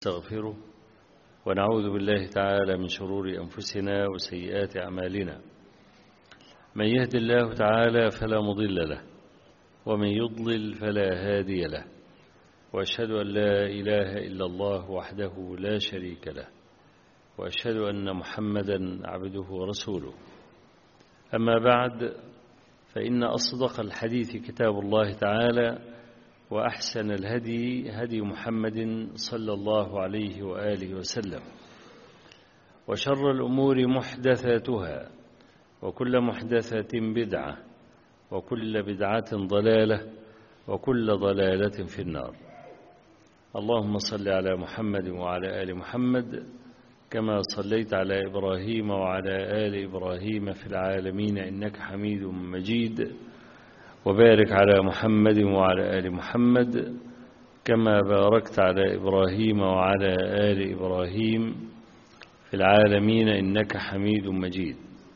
ونستغفره ونعوذ بالله تعالى من شرور أنفسنا وسيئات أعمالنا من يهد الله تعالى فلا مضل له ومن يضلل فلا هادي له وأشهد أن لا إله إلا الله وحده لا شريك له وأشهد أن محمدا عبده ورسوله أما بعد فإن أصدق الحديث كتاب الله تعالى وأحسن الهدي هدي محمد صلى الله عليه وآله وسلم وشر الأمور محدثاتها وكل محدثة بدعة وكل بدعة ضلالة وكل ضلالة في النار اللهم صل على محمد وعلى آل محمد كما صليت على إبراهيم وعلى آل إبراهيم في العالمين إنك حميد مجيد وبارك على محمد وعلى آل محمد كما باركت على إبراهيم وعلى آل إبراهيم في العالمين إنك حميد مجيد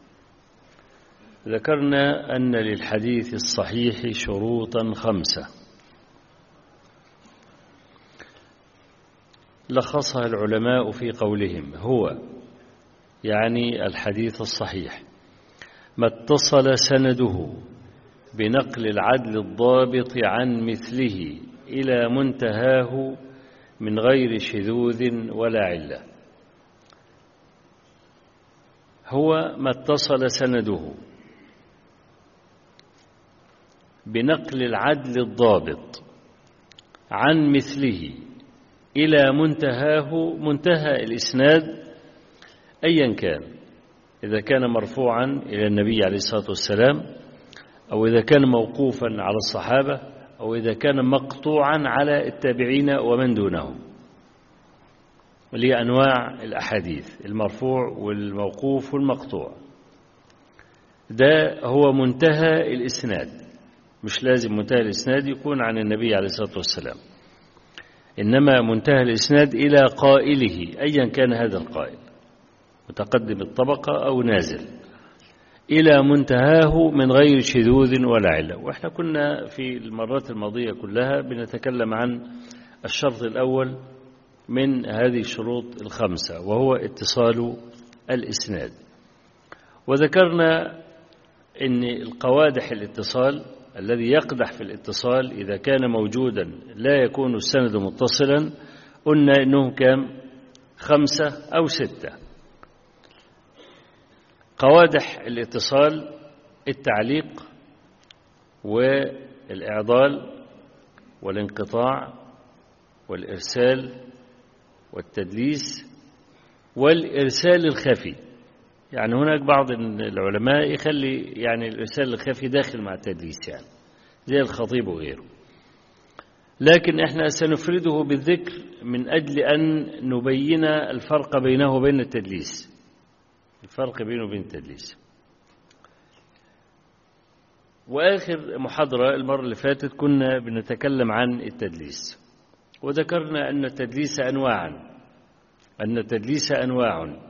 ذكرنا أن للحديث الصحيح شروطا خمسة لخصها العلماء في قولهم هو يعني الحديث الصحيح ما اتصل سنده بنقل العدل الضابط عن مثله إلى منتهاه من غير شذوذ ولا علة هو ما اتصل سنده بنقل العدل الضابط عن مثله إلى منتهاه منتهى الإسناد أيا كان إذا كان مرفوعا إلى النبي عليه الصلاة والسلام أو إذا كان موقوفا على الصحابة أو إذا كان مقطوعا على التابعين ومن دونهم اللي أنواع الأحاديث المرفوع والموقوف والمقطوع ده هو منتهى الإسناد مش لازم منتهى الإسناد يكون عن النبي عليه الصلاة والسلام إنما منتهى الإسناد إلى قائله أيا كان هذا القائل متقدم الطبقة أو نازل إلى منتهاه من غير شذوذ ولا علة وإحنا كنا في المرات الماضية كلها بنتكلم عن الشرط الأول من هذه الشروط الخمسة وهو اتصال الإسناد وذكرنا أن القوادح الاتصال الذي يقدح في الاتصال إذا كان موجودا لا يكون السند متصلا قلنا أنه كام خمسة أو ستة قوادح الاتصال التعليق والإعضال والانقطاع والإرسال والتدليس والإرسال الخفي يعني هناك بعض العلماء يخلي يعني الإرسال الخفي داخل مع التدليس يعني زي الخطيب وغيره لكن احنا سنفرده بالذكر من أجل أن نبين الفرق بينه وبين التدليس الفرق بينه وبين التدليس وآخر محاضرة المرة اللي فاتت كنا بنتكلم عن التدليس وذكرنا أن التدليس أنواعا أن التدليس أنواع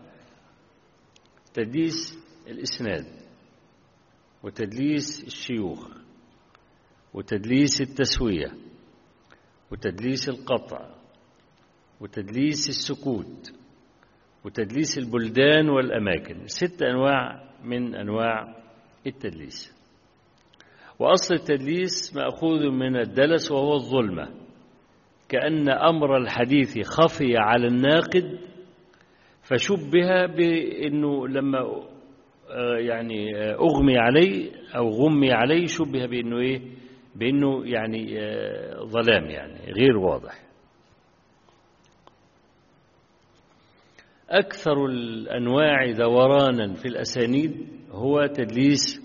تدليس الإسناد وتدليس الشيوخ وتدليس التسوية وتدليس القطع وتدليس السكوت وتدليس البلدان والأماكن ست أنواع من أنواع التدليس وأصل التدليس مأخوذ من الدلس وهو الظلمة كأن أمر الحديث خفي على الناقد فشبه بأنه لما يعني أغمي عليه أو غمي عليه شبه بأنه إيه بأنه يعني ظلام يعني غير واضح أكثر الأنواع دورانا في الأسانيد هو تدليس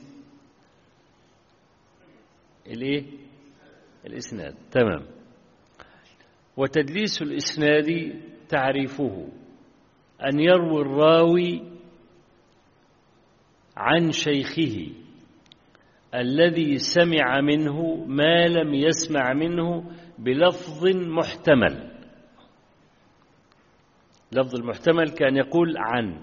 الإيه؟ الإسناد تمام وتدليس الإسناد تعريفه أن يروي الراوي عن شيخه الذي سمع منه ما لم يسمع منه بلفظ محتمل لفظ المحتمل كان يقول عن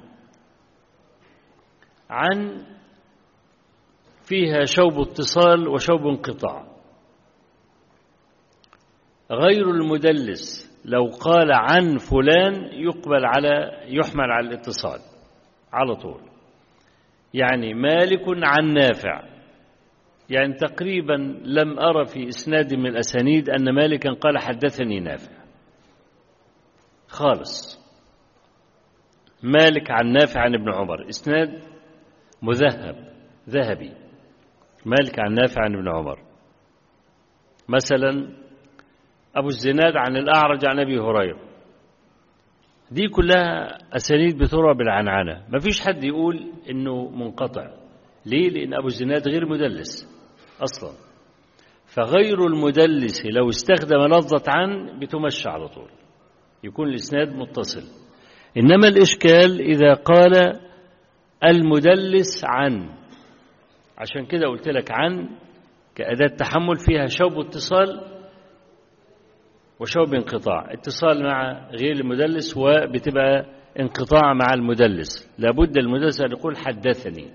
عن فيها شوب اتصال وشوب انقطاع غير المدلس لو قال عن فلان يقبل على يحمل على الاتصال على طول يعني مالك عن نافع يعني تقريبا لم أرى في إسناد من الأسانيد أن مالكا قال حدثني نافع خالص مالك عن نافع عن ابن عمر إسناد مذهب ذهبي مالك عن نافع عن ابن عمر مثلا أبو الزناد عن الأعرج عن أبي هريرة دي كلها أسانيد بتروى بالعنعنة ما فيش حد يقول إنه منقطع ليه؟ لأن أبو الزناد غير مدلس أصلا فغير المدلس لو استخدم لفظة عن بتمشى على طول يكون الإسناد متصل إنما الإشكال إذا قال المدلس عن عشان كده قلت لك عن كأداة تحمل فيها شوب اتصال وشوب انقطاع اتصال مع غير المدلس وبتبقى انقطاع مع المدلس لابد المدلس أن يقول حدثني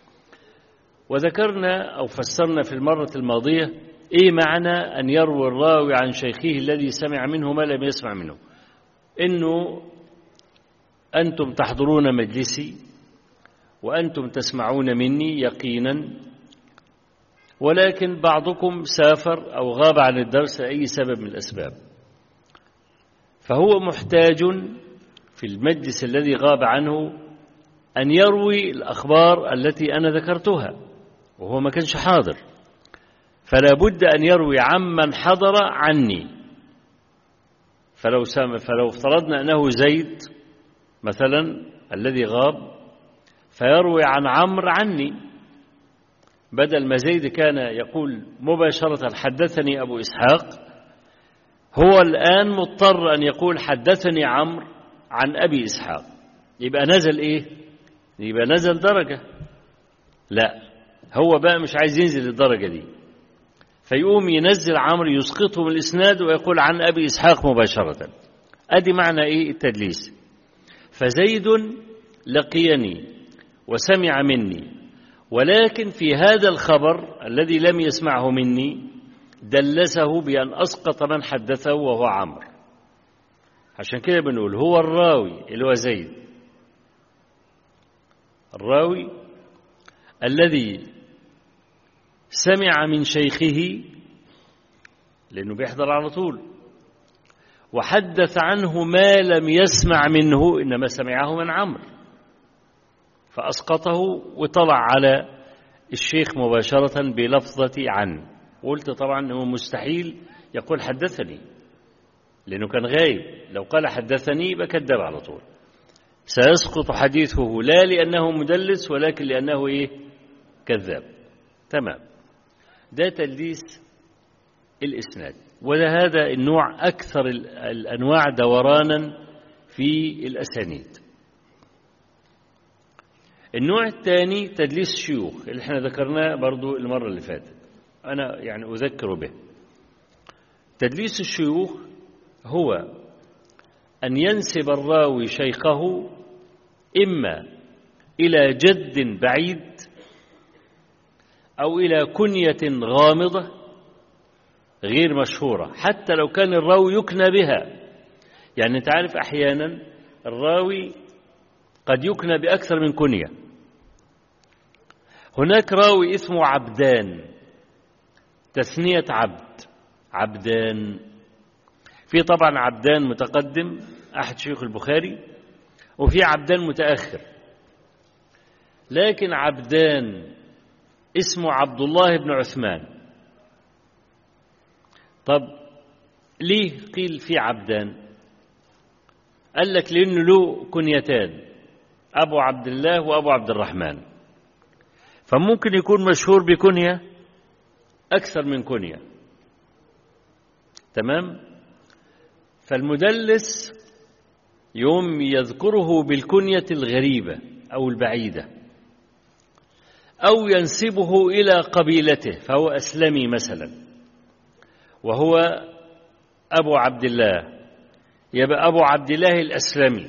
وذكرنا أو فسرنا في المرة الماضية إيه معنى أن يروي الراوي عن شيخه الذي سمع منه ما لم يسمع منه إنه أنتم تحضرون مجلسي وأنتم تسمعون مني يقينا ولكن بعضكم سافر أو غاب عن الدرس أي سبب من الأسباب فهو محتاج في المجلس الذي غاب عنه أن يروي الأخبار التي أنا ذكرتها وهو ما كانش حاضر فلا بد أن يروي عمن حضر عني فلو سام فلو افترضنا أنه زيد مثلا الذي غاب فيروي عن عمرو عني بدل ما زيد كان يقول مباشرة حدثني أبو إسحاق هو الآن مضطر أن يقول حدثني عمرو عن أبي إسحاق يبقى نزل إيه يبقى نزل درجة لا هو بقى مش عايز ينزل الدرجة دي فيقوم ينزل عمرو يسقطه من الإسناد ويقول عن أبي إسحاق مباشرة أدي معنى إيه التدليس فزيد لقيني وسمع مني ولكن في هذا الخبر الذي لم يسمعه مني دلسه بأن أسقط من حدثه وهو عمرو عشان كده بنقول هو الراوي اللي هو زيد الراوي الذي سمع من شيخه لأنه بيحضر على طول وحدث عنه ما لم يسمع منه إنما سمعه من عمرو فأسقطه وطلع على الشيخ مباشرة بلفظة عن قلت طبعا أنه مستحيل يقول حدثني لأنه كان غايب لو قال حدثني يبقى كذب على طول سيسقط حديثه لا لأنه مدلس ولكن لأنه إيه كذاب تمام ده تلبيس الإسناد وهذا النوع أكثر الأنواع دورانا في الأسانيد النوع الثاني تدليس الشيوخ اللي احنا ذكرناه برضو المرة اللي فاتت أنا يعني أذكر به تدليس الشيوخ هو أن ينسب الراوي شيخه إما إلى جد بعيد أو إلى كنية غامضة غير مشهورة حتى لو كان الراوي يكنى بها يعني أنت عارف أحيانا الراوي قد يكنى بأكثر من كنية هناك راوي اسمه عبدان تثنية عبد عبدان في طبعا عبدان متقدم أحد شيوخ البخاري وفي عبدان متأخر لكن عبدان اسمه عبد الله بن عثمان طب ليه قيل في عبدان قال لك لأنه له كنيتان أبو عبد الله وأبو عبد الرحمن فممكن يكون مشهور بكنية أكثر من كنية تمام فالمدلس يوم يذكره بالكنية الغريبة أو البعيدة أو ينسبه إلى قبيلته فهو أسلمي مثلا وهو أبو عبد الله يبقى أبو عبد الله الأسلمي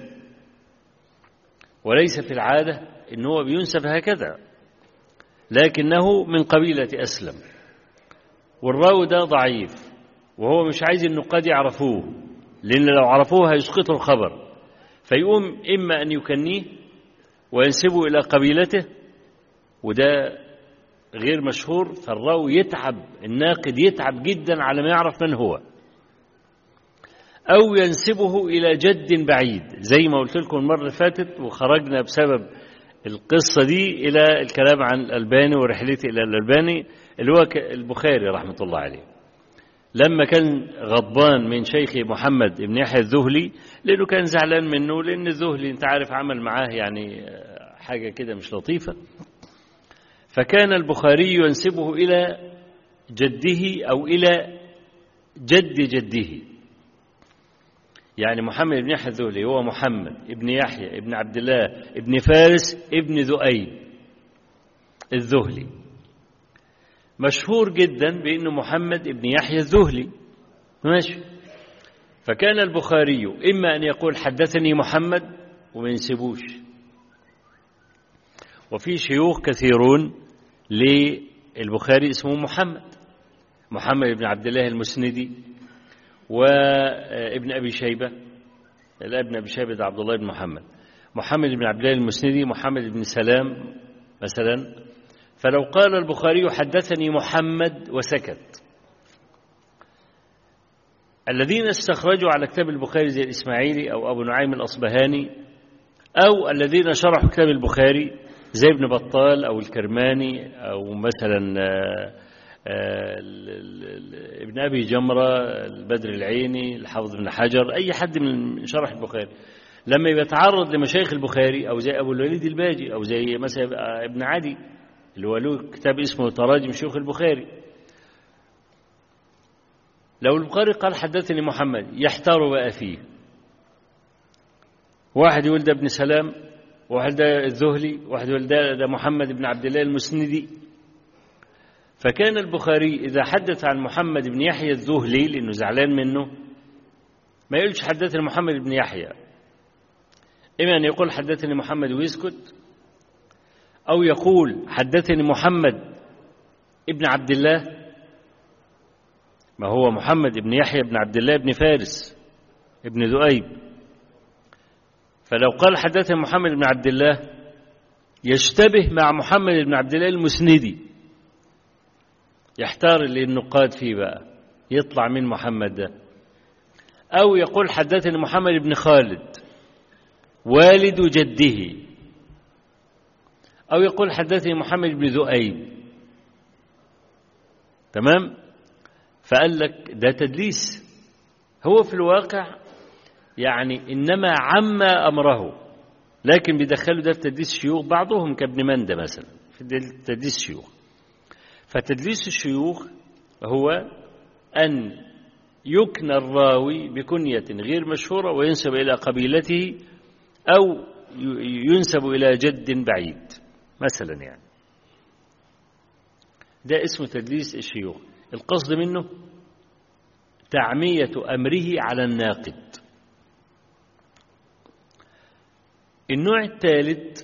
وليس في العادة إن هو بينسب هكذا لكنه من قبيلة أسلم والراوي ده ضعيف وهو مش عايز النقاد يعرفوه لأن لو عرفوه هيسقطوا الخبر فيقوم إما أن يكنيه وينسبه إلى قبيلته وده غير مشهور فالراوي يتعب الناقد يتعب جدا على ما يعرف من هو أو ينسبه إلى جد بعيد زي ما قلت لكم المرة اللي فاتت وخرجنا بسبب القصة دي إلى الكلام عن الألباني ورحلتي إلى الألباني اللي هو البخاري رحمة الله عليه لما كان غضبان من شيخ محمد بن يحيى الذهلي لأنه كان زعلان منه لأن الذهلي أنت عارف عمل معاه يعني حاجة كده مش لطيفة فكان البخاري ينسبه إلى جده أو إلى جد جده يعني محمد بن يحيى الذهلي هو محمد ابن يحيى ابن عبد الله ابن فارس ابن ذؤيب الذهلي مشهور جدا بأنه محمد ابن يحيى الذهلي ماشي فكان البخاري إما أن يقول حدثني محمد وما ينسبوش وفي شيوخ كثيرون للبخاري اسمه محمد محمد بن عبد الله المسندي وابن أبي شيبة الابن أبي شيبة عبد الله بن محمد محمد بن عبد الله المسندي محمد بن سلام مثلا فلو قال البخاري حدثني محمد وسكت الذين استخرجوا على كتاب البخاري زي الإسماعيلي أو أبو نعيم الأصبهاني أو الذين شرحوا كتاب البخاري زي ابن بطال أو الكرماني أو مثلا ابن أبي جمرة البدر العيني الحافظ بن حجر أي حد من شرح البخاري لما يتعرض لمشايخ البخاري أو زي أبو الوليد الباجي أو زي مثلا ابن عدي اللي هو له كتاب اسمه تراجم شيوخ البخاري لو البخاري قال حدثني محمد يحتار بقى فيه واحد يقول ده ابن سلام واحد ده الذهلي واحد يقول ده, ده محمد بن عبد الله المسندي فكان البخاري إذا حدث عن محمد بن يحيى الذهلي لأنه زعلان منه ما يقولش حدثني محمد بن يحيى إما أن يقول حدثني محمد ويسكت أو يقول حدثني محمد ابن عبد الله ما هو محمد بن يحيى بن عبد الله بن فارس ابن ذؤيب فلو قال حدثني محمد بن عبد الله يشتبه مع محمد بن عبد الله المسندي يحتار اللي النقاد فيه بقى يطلع من محمد ده أو يقول حدثني محمد بن خالد والد جده أو يقول حدثني محمد بن ذؤيب تمام فقال لك ده تدليس هو في الواقع يعني إنما عم أمره لكن بيدخلوا ده في تدليس شيوخ بعضهم كابن مندى مثلا في تدليس شيوخ فتدليس الشيوخ هو أن يكنى الراوي بكنية غير مشهورة وينسب إلى قبيلته أو ينسب إلى جد بعيد مثلا يعني ده اسمه تدليس الشيوخ القصد منه تعمية أمره على الناقد النوع الثالث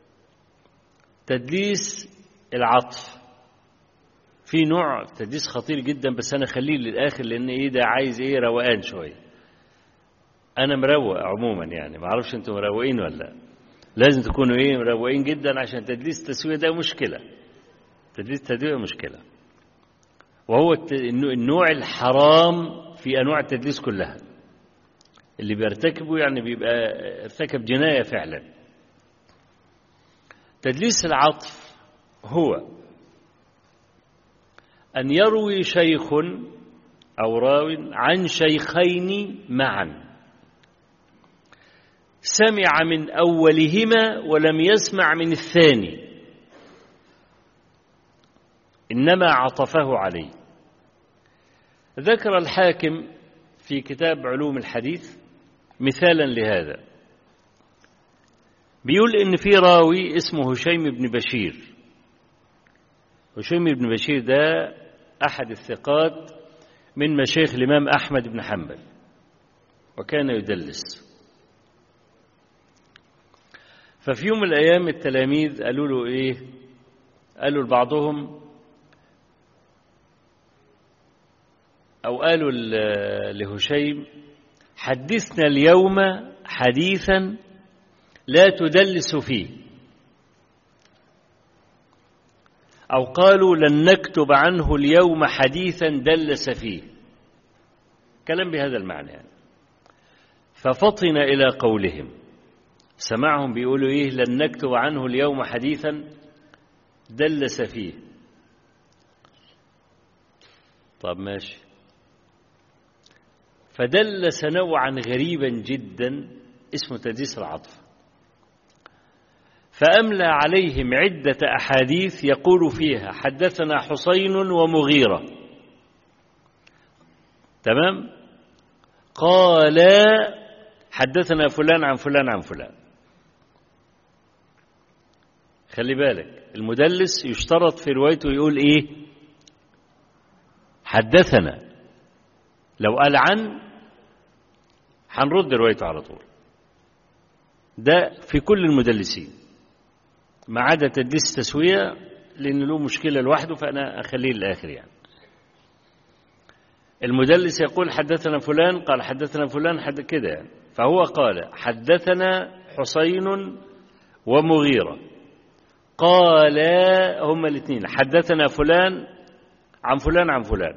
تدليس العطف في نوع تدليس خطير جدا بس انا خليه للاخر لان ايه ده عايز ايه روقان شويه انا مروق عموما يعني ما اعرفش انتم مروقين ولا لا لازم تكونوا ايه مروقين جدا عشان تدليس التسويه ده مشكله تدليس التدويه مشكله وهو النوع الحرام في انواع التدليس كلها اللي بيرتكبه يعني بيبقى ارتكب جنايه فعلا تدليس العطف هو أن يروي شيخ أو راو عن شيخين معا سمع من أولهما ولم يسمع من الثاني إنما عطفه عليه ذكر الحاكم في كتاب علوم الحديث مثالا لهذا بيقول إن في راوي اسمه هشيم بن بشير هشيم بن بشير ده أحد الثقات من مشايخ الإمام أحمد بن حنبل وكان يدلس ففي يوم من الأيام التلاميذ قالوا له إيه قالوا لبعضهم أو قالوا لهشيم حدثنا اليوم حديثا لا تدلس فيه أو قالوا لن نكتب عنه اليوم حديثا دلس فيه كلام بهذا المعنى يعني. ففطن إلى قولهم سمعهم بيقولوا إيه لن نكتب عنه اليوم حديثا دلس فيه طب ماشي فدلس نوعا غريبا جدا اسمه تدليس العطف فأملى عليهم عدة أحاديث يقول فيها حدثنا حسين ومغيرة تمام قال حدثنا فلان عن فلان عن فلان خلي بالك المدلس يشترط في روايته يقول ايه حدثنا لو قال عن هنرد روايته على طول ده في كل المدلسين ما عدا تدليس تسوية لأن له مشكلة لوحده فأنا أخليه للآخر يعني المدلس يقول حدثنا فلان قال حدثنا فلان حد كده يعني فهو قال حدثنا حسين ومغيرة قال هما الاثنين حدثنا فلان عن فلان عن فلان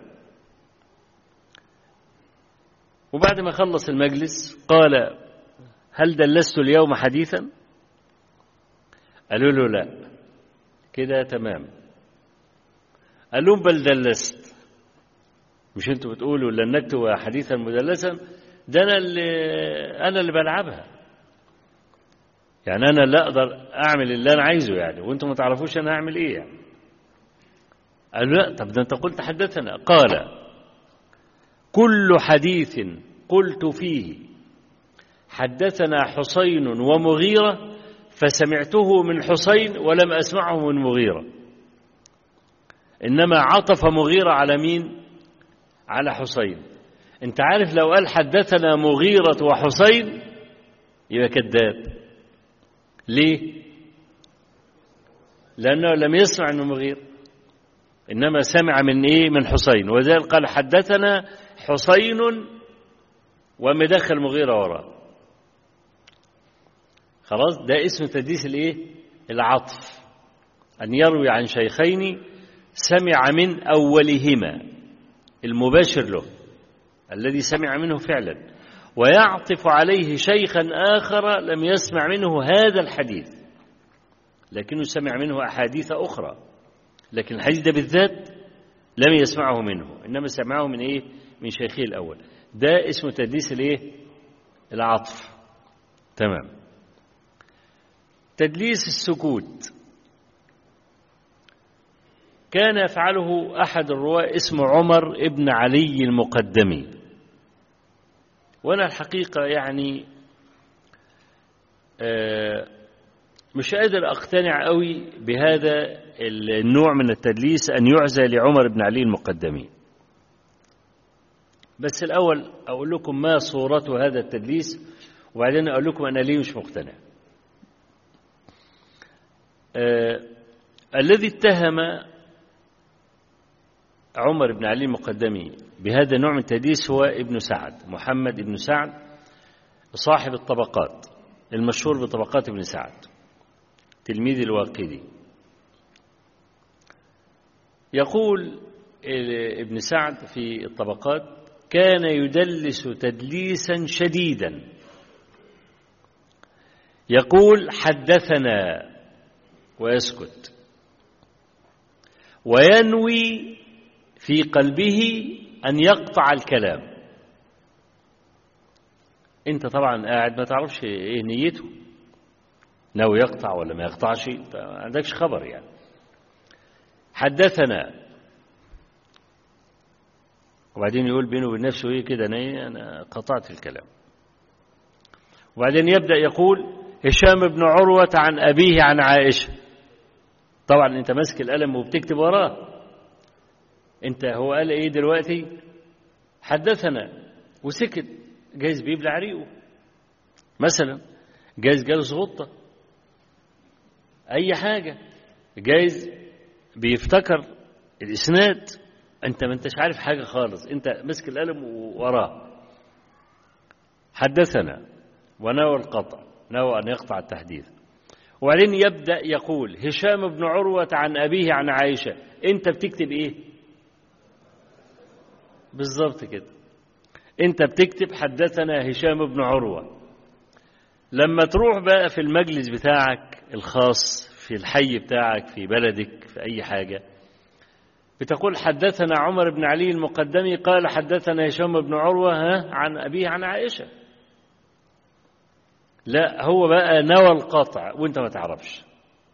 وبعد ما خلص المجلس قال هل دلست اليوم حديثا قالوا له لا كده تمام قال لهم بل دلست مش انتوا بتقولوا لن نكتب حديثا مدلسا ده انا اللي انا اللي بلعبها يعني انا اللي اقدر اعمل اللي انا عايزه يعني وانتم ما تعرفوش انا هعمل ايه يعني قالوا لا طب ده انت قلت حدثنا قال كل حديث قلت فيه حدثنا حسين ومغيرة فسمعته من حسين ولم أسمعه من مغيرة إنما عطف مغيرة على مين على حسين انت عارف لو قال حدثنا مغيرة وحسين يبقى كذاب ليه لأنه لم يسمع من مغيرة إنما سمع من إيه من حسين وذلك قال حدثنا حسين ومدخل مغيرة وراه خلاص ده اسم تدليس الايه العطف أن يروي عن شيخين سمع من أولهما المباشر له الذي سمع منه فعلا ويعطف عليه شيخا آخر لم يسمع منه هذا الحديث لكنه سمع منه أحاديث أخرى لكن الحديث ده بالذات لم يسمعه منه إنما سمعه من إيه من شيخه الأول ده اسمه تدليس الإيه العطف تمام تدليس السكوت كان يفعله أحد الرواة اسمه عمر ابن علي المقدمي وأنا الحقيقة يعني مش قادر أقتنع قوي بهذا النوع من التدليس أن يعزى لعمر بن علي المقدمي بس الأول أقول لكم ما صورة هذا التدليس وبعدين أقول لكم أنا ليه مش مقتنع آه الذي اتهم عمر بن علي المقدمي بهذا النوع من التدليس هو ابن سعد محمد ابن سعد صاحب الطبقات المشهور بطبقات ابن سعد تلميذ الواقدي يقول ابن سعد في الطبقات كان يدلس تدليسا شديدا يقول حدثنا ويسكت وينوي في قلبه أن يقطع الكلام أنت طبعا قاعد ما تعرفش إيه نيته ناوي يقطع ولا ما يقطعش ما عندكش خبر يعني حدثنا وبعدين يقول بينه وبين نفسه ايه كده انا انا قطعت الكلام وبعدين يبدا يقول هشام بن عروه عن ابيه عن عائشه طبعا انت ماسك القلم وبتكتب وراه انت هو قال ايه دلوقتي حدثنا وسكت جايز بيبلع ريقه مثلا جايز جالس غطة اي حاجة جايز بيفتكر الاسناد انت ما انتش عارف حاجة خالص انت ماسك القلم ووراه حدثنا ونوى القطع نوى أن يقطع التحديث وبعدين يبدأ يقول هشام بن عروة عن أبيه عن عائشة أنت بتكتب إيه بالظبط كده أنت بتكتب حدثنا هشام بن عروة لما تروح بقى في المجلس بتاعك الخاص في الحي بتاعك في بلدك في أي حاجة بتقول حدثنا عمر بن علي المقدمي قال حدثنا هشام بن عروة ها عن أبيه عن عائشة لا هو بقى نوى القطع وانت ما تعرفش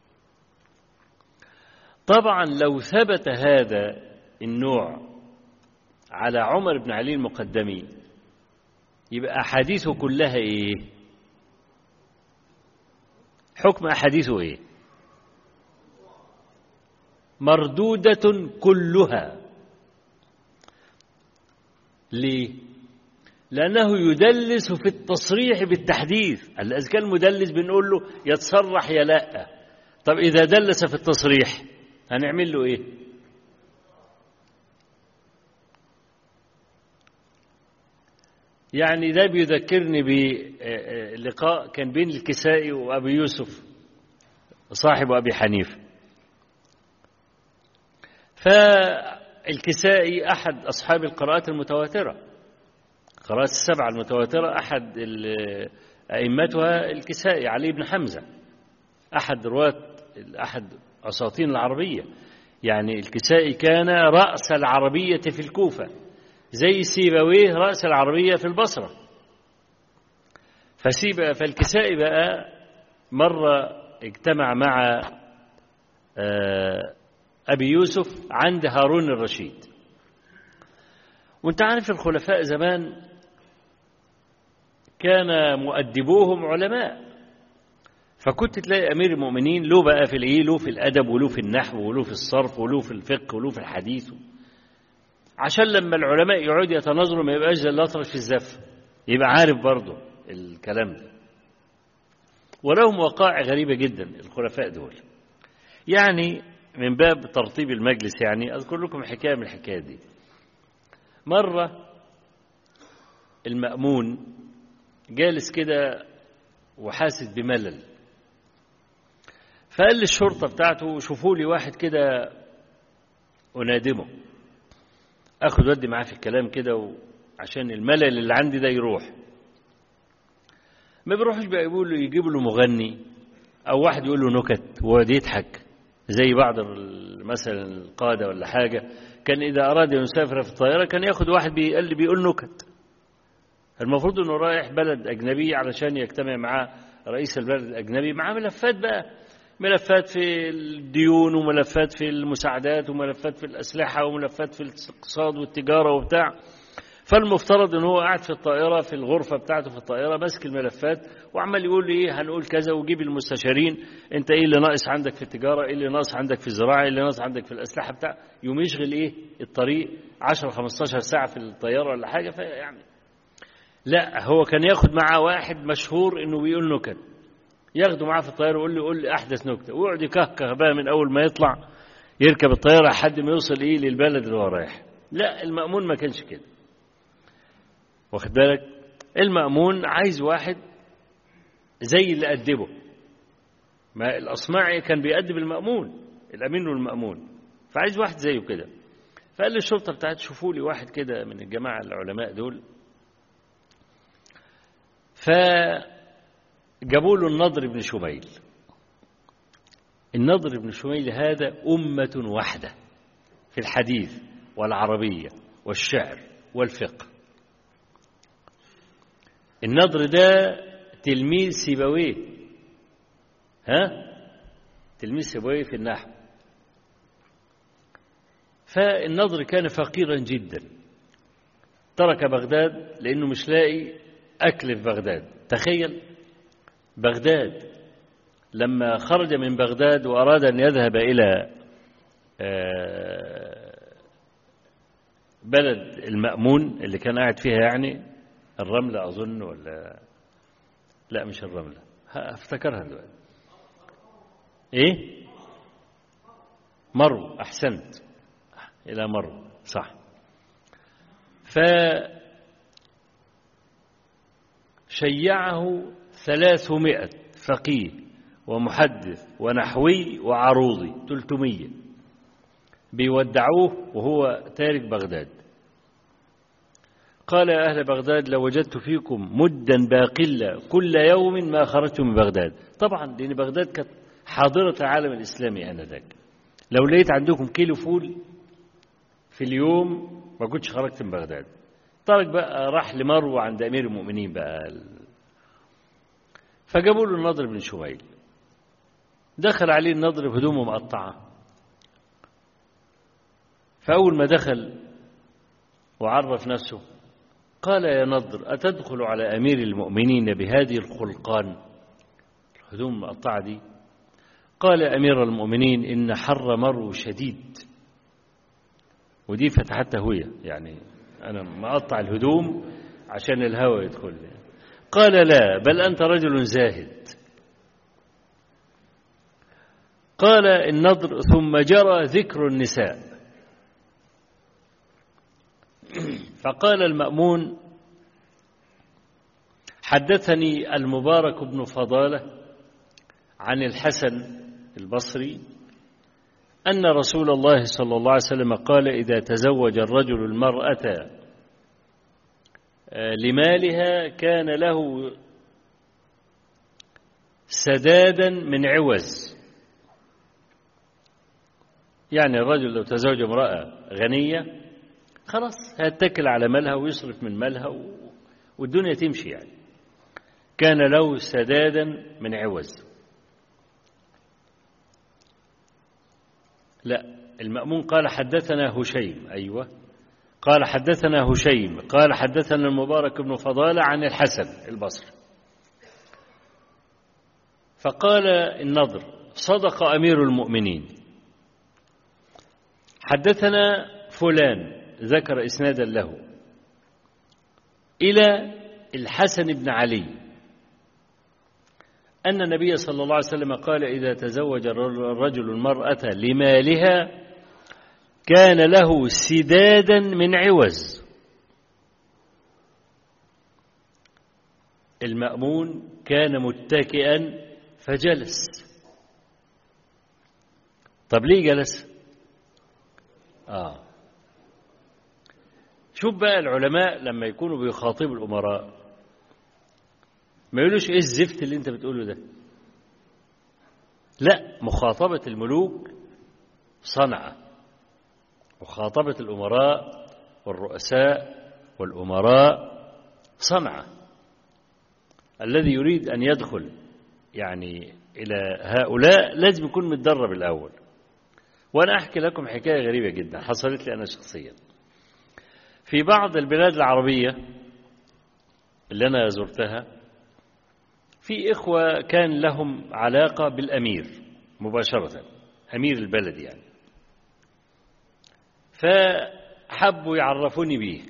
طبعا لو ثبت هذا النوع على عمر بن علي المقدمي يبقى أحاديثه كلها إيه حكم أحاديثه إيه مردودة كلها ليه لأنه يدلس في التصريح بالتحديث إذا كان مدلس بنقول له يتصرح يا لا طب إذا دلس في التصريح هنعمل له إيه يعني ده بيذكرني بلقاء كان بين الكسائي وأبي يوسف صاحب أبي حنيفة فالكسائي أحد أصحاب القراءات المتواترة قراءات السبعة المتواترة أحد أئمتها الكسائي علي بن حمزة أحد رواة أحد أساطين العربية يعني الكسائي كان رأس العربية في الكوفة زي سيبويه رأس العربية في البصرة فسيب فالكسائي بقى مرة اجتمع مع أبي يوسف عند هارون الرشيد وانت عارف الخلفاء زمان كان مؤدبوهم علماء فكنت تلاقي أمير المؤمنين له بقى في الإيه له في الأدب وله في النحو وله في الصرف وله في الفقه وله في الحديث عشان لما العلماء يقعدوا يتناظروا ما يبقاش زي الأطرش في الزف يبقى عارف برضه الكلام ده ولهم وقائع غريبة جدا الخلفاء دول يعني من باب ترتيب المجلس يعني أذكر لكم حكاية من الحكاية دي مرة المأمون جالس كده وحاسس بملل فقال للشرطة بتاعته شوفوا لي واحد كده أنادمه أخد ودي معاه في الكلام كده عشان الملل اللي عندي ده يروح ما بيروحش بقى يقول له يجيب له مغني أو واحد يقول له نكت ويقعد يضحك زي بعض مثلا القادة ولا حاجة كان إذا أراد أن يسافر في الطائرة كان ياخد واحد بيقل بيقول نكت المفروض أنه رايح بلد أجنبي علشان يجتمع مع رئيس البلد الأجنبي معاه ملفات بقى ملفات في الديون وملفات في المساعدات وملفات في الأسلحة وملفات في الاقتصاد والتجارة وبتاع فالمفترض ان هو قاعد في الطائره في الغرفه بتاعته في الطائره ماسك الملفات وعمال يقول لي ايه هنقول كذا وجيب المستشارين انت ايه اللي ناقص عندك في التجاره ايه اللي ناقص عندك في الزراعه ايه اللي ناقص عندك في الاسلحه بتاع يوم يشغل ايه الطريق 10 15 ساعه في الطياره ولا حاجه فيعني لا هو كان ياخد معاه واحد مشهور انه بيقول نكت ياخده معاه في الطياره ويقول له قول لي احدث نكته ويقعد يكهكه بقى من اول ما يطلع يركب الطياره لحد ما يوصل ايه للبلد اللي هو رايح لا المأمون ما كانش كده واخد بالك المأمون عايز واحد زي اللي أدبه ما الأصمعي كان بيأدب المأمون الأمين والمأمون فعايز واحد زيه كده فقال للشرطة بتاعت شوفوا لي واحد كده من الجماعة العلماء دول فجابوا له النضر بن شميل النضر بن شميل هذا أمة واحدة في الحديث والعربية والشعر والفقه النضر ده تلميذ سيبويه ها تلميذ سيبويه في النحو فالنضر كان فقيرا جدا ترك بغداد لأنه مش لاقي أكل في بغداد تخيل بغداد لما خرج من بغداد وأراد أن يذهب إلى بلد المأمون اللي كان قاعد فيها يعني الرملة أظن ولا لا مش الرملة افتكرها دلوقتي إيه مرو أحسنت إلى مرو صح ف شيعه ثلاثمائة فقيه ومحدث ونحوي وعروضي تلتمية بيودعوه وهو تارك بغداد قال يا أهل بغداد لو وجدت فيكم مدا باقلة كل يوم ما خرجت من بغداد طبعا لأن بغداد كانت حاضرة العالم الإسلامي آنذاك لو لقيت عندكم كيلو فول في اليوم ما كنتش خرجت من بغداد طارق بقى راح لمروة عند أمير المؤمنين بقى فجابوا له النضر بن شميل دخل عليه النضر بهدومه مقطعة فأول ما دخل وعرف نفسه قال يا نضر أتدخل على أمير المؤمنين بهذه الخلقان الهدوم المقطعة دي قال يا أمير المؤمنين إن حر مرو شديد ودي فتحت تهوية يعني أنا مقطع الهدوم عشان الهواء يدخل قال لا بل أنت رجل زاهد قال النضر ثم جرى ذكر النساء فقال المأمون حدثني المبارك بن فضالة عن الحسن البصري أن رسول الله صلى الله عليه وسلم قال إذا تزوج الرجل المرأة لمالها كان له سدادا من عوز يعني الرجل لو تزوج امرأة غنية خلاص هيتكل على مالها ويصرف من مالها والدنيا تمشي يعني كان له سدادا من عوز لا المأمون قال حدثنا هشيم أيوة قال حدثنا هشيم قال حدثنا المبارك بن فضالة عن الحسن البصري فقال النضر صدق أمير المؤمنين حدثنا فلان ذكر إسنادا له إلى الحسن بن علي أن النبي صلى الله عليه وسلم قال إذا تزوج الرجل المرأة لمالها كان له سدادا من عوز المأمون كان متكئا فجلس طب ليه جلس آه شوف بقى العلماء لما يكونوا بيخاطبوا الأمراء ما يقولوش ايه الزفت اللي انت بتقوله ده لا مخاطبة الملوك صنعة مخاطبة الأمراء والرؤساء والأمراء صنعة الذي يريد أن يدخل يعني إلى هؤلاء لازم يكون متدرب الأول وأنا أحكي لكم حكاية غريبة جدا حصلت لي أنا شخصيا في بعض البلاد العربية اللي أنا زرتها في إخوة كان لهم علاقة بالأمير مباشرة أمير البلد يعني فحبوا يعرفوني بيه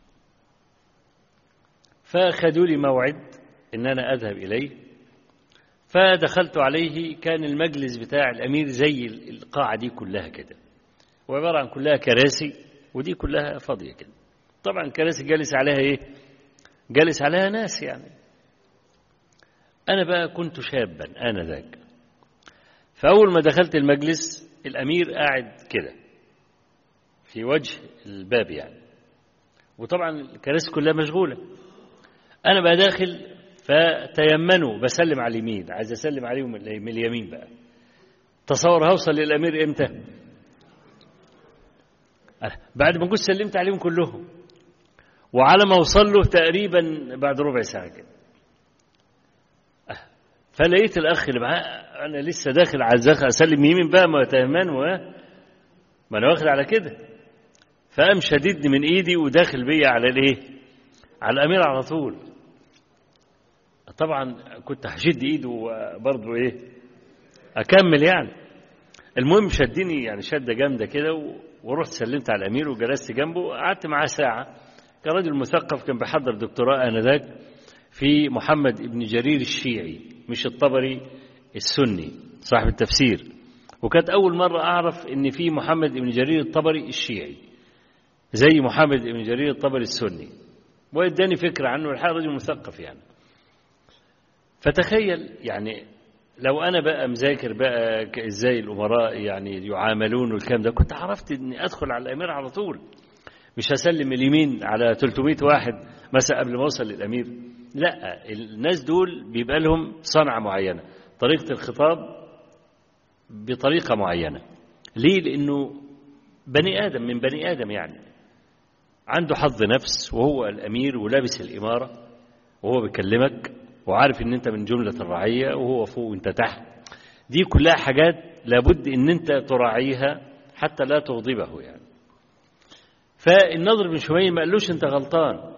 فخدوا لي موعد إن أنا أذهب إليه فدخلت عليه كان المجلس بتاع الأمير زي القاعة دي كلها كده وعبارة عن كلها كراسي ودي كلها فاضية كده طبعا الكراسي جالس عليها إيه جالس عليها ناس يعني أنا بقى كنت شابا آنذاك فأول ما دخلت المجلس الأمير قاعد كده في وجه الباب يعني وطبعا الكراسي كلها مشغولة أنا بقى داخل فتيمنوا بسلم على اليمين عايز أسلم عليهم من اليمين بقى تصور هوصل للأمير إمتى بعد ما كنت سلمت عليهم كلهم وعلى ما أوصل له تقريبا بعد ربع ساعة كده فلقيت الأخ اللي معاه أنا لسه داخل عايز أسلم يمين بقى ما تهمان و ما أنا واخد على كده فقام شددني من إيدي وداخل بيا على الإيه؟ على الأمير على طول طبعا كنت هشد إيده وبرضه إيه؟ أكمل يعني المهم شدني يعني شدة جامدة كده ورحت سلمت على الأمير وجلست جنبه قعدت معاه ساعة كان راجل مثقف كان بيحضر دكتوراه آنذاك في محمد ابن جرير الشيعي مش الطبري السني صاحب التفسير وكانت أول مرة أعرف إن في محمد ابن جرير الطبري الشيعي زي محمد ابن جرير الطبري السني واداني فكرة عنه الحقيقة رجل مثقف يعني فتخيل يعني لو أنا بقى مذاكر بقى ك- إزاي الأمراء يعني يعاملون والكلام ده كنت عرفت إني أدخل على الأمير على طول مش هسلم اليمين على 300 واحد مثلا قبل ما أوصل للأمير لا الناس دول بيبقى لهم صنعة معينة طريقة الخطاب بطريقة معينة ليه لأنه بني آدم من بني آدم يعني عنده حظ نفس وهو الأمير ولابس الإمارة وهو بيكلمك وعارف ان انت من جملة الرعية وهو فوق وانت تحت دي كلها حاجات لابد ان انت تراعيها حتى لا تغضبه يعني فالنضر بن شميل ما قالوش انت غلطان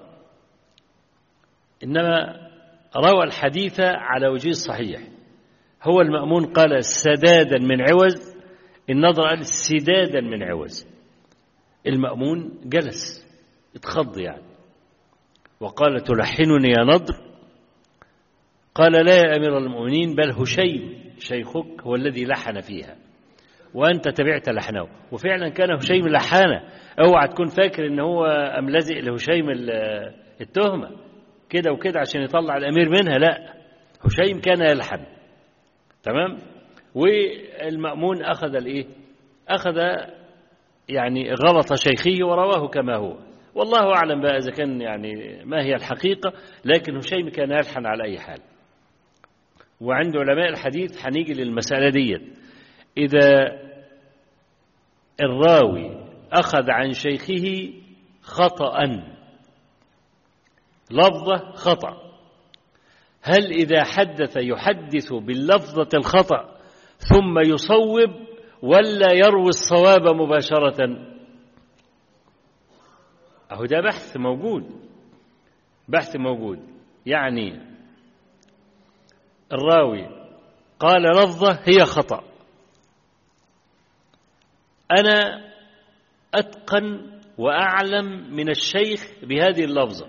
انما روى الحديث على وجه الصحيح هو المأمون قال سدادا من عوز النضر قال سدادا من عوز المأمون جلس اتخض يعني وقال تلحنني يا نضر قال لا يا أمير المؤمنين بل هشيم شيخك هو الذي لحن فيها وأنت تبعت لحنه وفعلا كان هشيم لحانه اوعى تكون فاكر ان هو أم لازق لهشيم ال- التهمة كده وكده عشان يطلع الأمير منها لا هشيم كان يلحن تمام والمأمون أخذ الإيه أخذ يعني غلط شيخه ورواه كما هو والله أعلم بقى إذا كان يعني ما هي الحقيقة لكن هشيم كان يلحن على أي حال وعند علماء الحديث هنيجي للمسألة ديت إذا الراوي أخذ عن شيخه خطأ لفظة خطأ هل إذا حدث يحدث باللفظة الخطأ ثم يصوب ولا يروي الصواب مباشرة أهو ده بحث موجود بحث موجود يعني الراوي قال لفظة هي خطأ أنا أتقن وأعلم من الشيخ بهذه اللفظة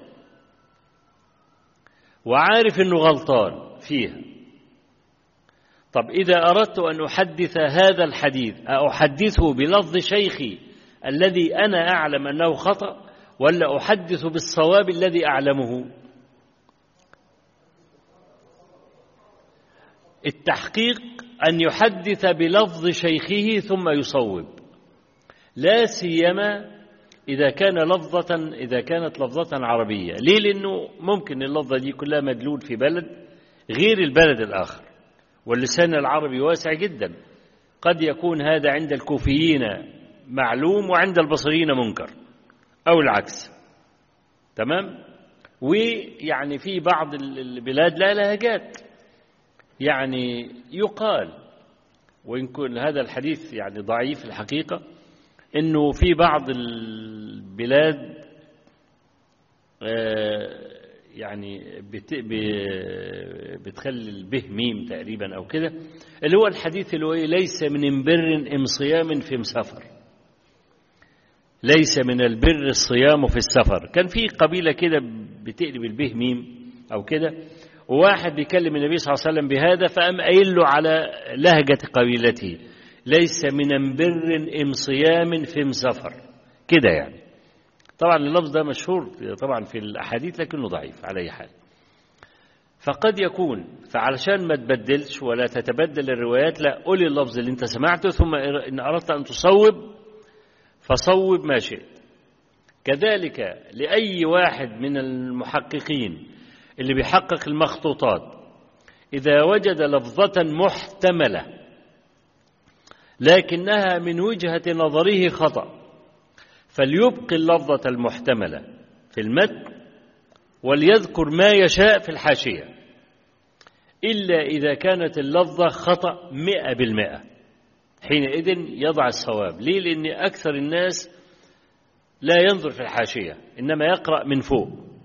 وعارف أنه غلطان فيها طب إذا أردت أن أحدث هذا الحديث أحدثه بلفظ شيخي الذي أنا أعلم أنه خطأ ولا أحدث بالصواب الذي أعلمه التحقيق أن يحدث بلفظ شيخه ثم يصوب لا سيما إذا كان لفظة إذا كانت لفظة عربية ليه لأنه ممكن اللفظة دي كلها مدلول في بلد غير البلد الآخر واللسان العربي واسع جدا قد يكون هذا عند الكوفيين معلوم وعند البصريين منكر أو العكس تمام ويعني في بعض البلاد لا لهجات يعني يقال وإن كان هذا الحديث يعني ضعيف الحقيقة إنه في بعض البلاد يعني بت بتخلي البه ميم تقريبا أو كده اللي هو الحديث اللي هو ليس من امبر ام صيام في مسافر ليس من البر الصيام في السفر كان في قبيلة كده بتقلب البه ميم أو كده وواحد بيكلم النبي صلى الله عليه وسلم بهذا فقام قايل له على لهجة قبيلته ليس من امبر ام صيام في مسافر كده يعني طبعا اللفظ ده مشهور طبعا في الأحاديث لكنه ضعيف على أي حال فقد يكون فعلشان ما تبدلش ولا تتبدل الروايات لا قولي اللفظ اللي انت سمعته ثم إن أردت أن تصوب فصوب ما شئت كذلك لأي واحد من المحققين اللي بيحقق المخطوطات إذا وجد لفظة محتملة لكنها من وجهة نظره خطأ فليبقي اللفظة المحتملة في المتن وليذكر ما يشاء في الحاشية إلا إذا كانت اللفظة خطأ مئة بالمئة حينئذ يضع الصواب ليه لأن أكثر الناس لا ينظر في الحاشية إنما يقرأ من فوق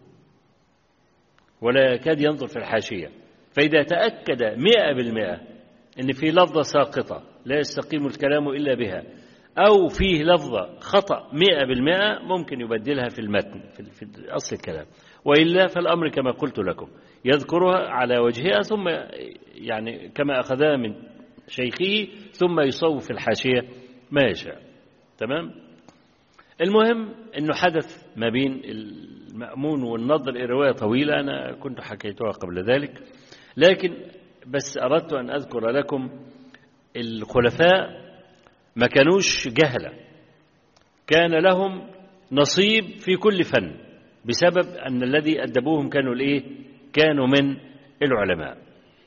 ولا يكاد ينظر في الحاشية فإذا تأكد مئة بالمئة أن في لفظة ساقطة لا يستقيم الكلام إلا بها أو فيه لفظة خطأ مئة بالمئة ممكن يبدلها في المتن في أصل الكلام وإلا فالأمر كما قلت لكم يذكرها على وجهها ثم يعني كما أخذها من شيخه ثم يصوب في الحاشية ما يشاء تمام المهم أنه حدث ما بين المأمون والنضر رواية طويلة أنا كنت حكيتها قبل ذلك لكن بس أردت أن أذكر لكم الخلفاء ما كانوش جهلة كان لهم نصيب في كل فن بسبب أن الذي أدبوهم كانوا الإيه؟ كانوا من العلماء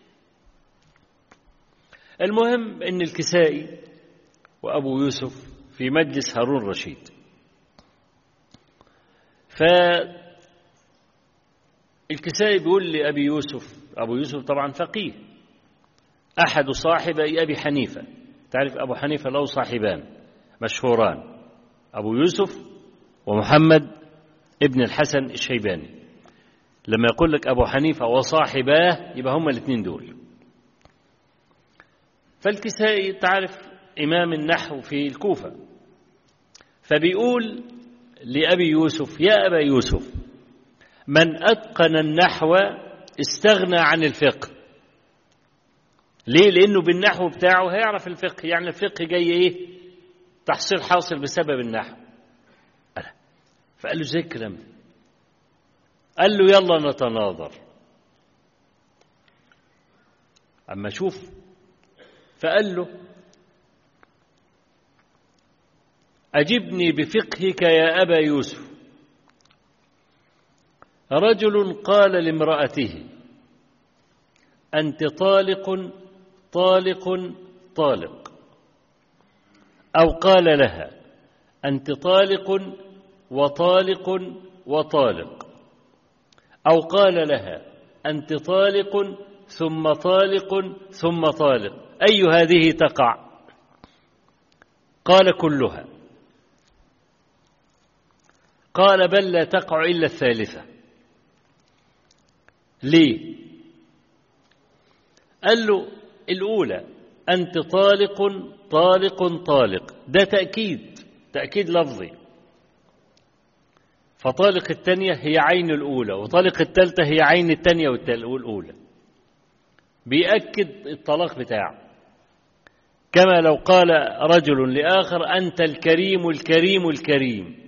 المهم أن الكسائي وأبو يوسف في مجلس هارون رشيد فالكسائي بيقول لأبي يوسف أبو يوسف طبعا فقيه أحد صاحبي أبي حنيفة تعرف أبو حنيفة له صاحبان مشهوران أبو يوسف ومحمد ابن الحسن الشيباني لما يقول لك أبو حنيفة وصاحباه يبقى هما الاثنين دول فالكسائي تعرف إمام النحو في الكوفة فبيقول لأبي يوسف يا أبا يوسف من أتقن النحو استغنى عن الفقه ليه لأنه بالنحو بتاعه هيعرف الفقه يعني الفقه جاي إيه تحصيل حاصل بسبب النحو ألا فقال له زي الكلام ده قال له يلا نتناظر أما شوف فقال له أجبني بفقهك يا أبا يوسف رجل قال لامرأته أنت طالق طالق طالق أو قال لها أنت طالق وطالق وطالق أو قال لها أنت طالق ثم طالق ثم طالق أي هذه تقع قال كلها قال بل لا تقع إلا الثالثة ليه قال له الأولى أنت طالق طالق طالق ده تأكيد تأكيد لفظي فطالق الثانية هي عين الأولى وطالق الثالثة هي عين الثانية والأولى بيأكد الطلاق بتاعه كما لو قال رجل لآخر أنت الكريم الكريم الكريم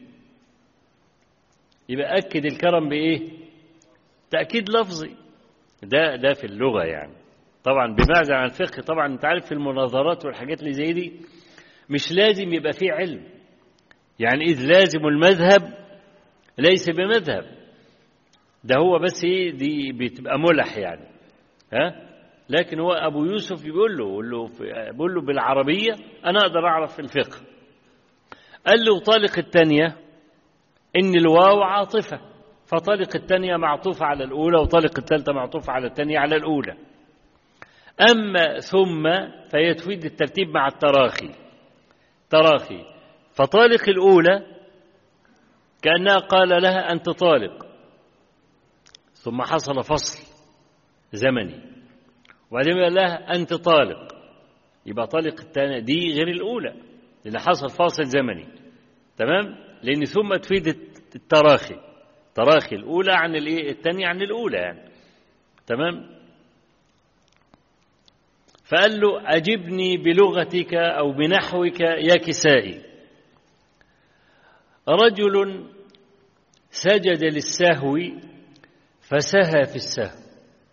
يبقى أكد الكرم بإيه تأكيد لفظي ده ده في اللغة يعني طبعا بمعزل عن الفقه طبعا انت عارف في المناظرات والحاجات اللي زي دي مش لازم يبقى فيه علم يعني إذ لازم المذهب ليس بمذهب ده هو بس ايه دي بتبقى ملح يعني ها لكن هو ابو يوسف بيقول له بيقول له بيقول له بالعربيه انا اقدر اعرف الفقه قال له طالق الثانيه ان الواو عاطفه فطالق الثانيه معطوفه على الاولى وطالق الثالثه معطوفه على الثانيه على الاولى اما ثم فهي تفيد الترتيب مع التراخي تراخي فطالق الاولى كأنها قال لها أنت طالق ثم حصل فصل زمني وبعدين قال لها أنت طالق يبقى طالق الثانية دي غير الأولى لأن حصل فاصل زمني تمام لأن ثم تفيد التراخي تراخي الأولى عن الثانية عن الأولى يعني تمام فقال له أجبني بلغتك أو بنحوك يا كسائي رجل سجد للسهو فسهى في السهو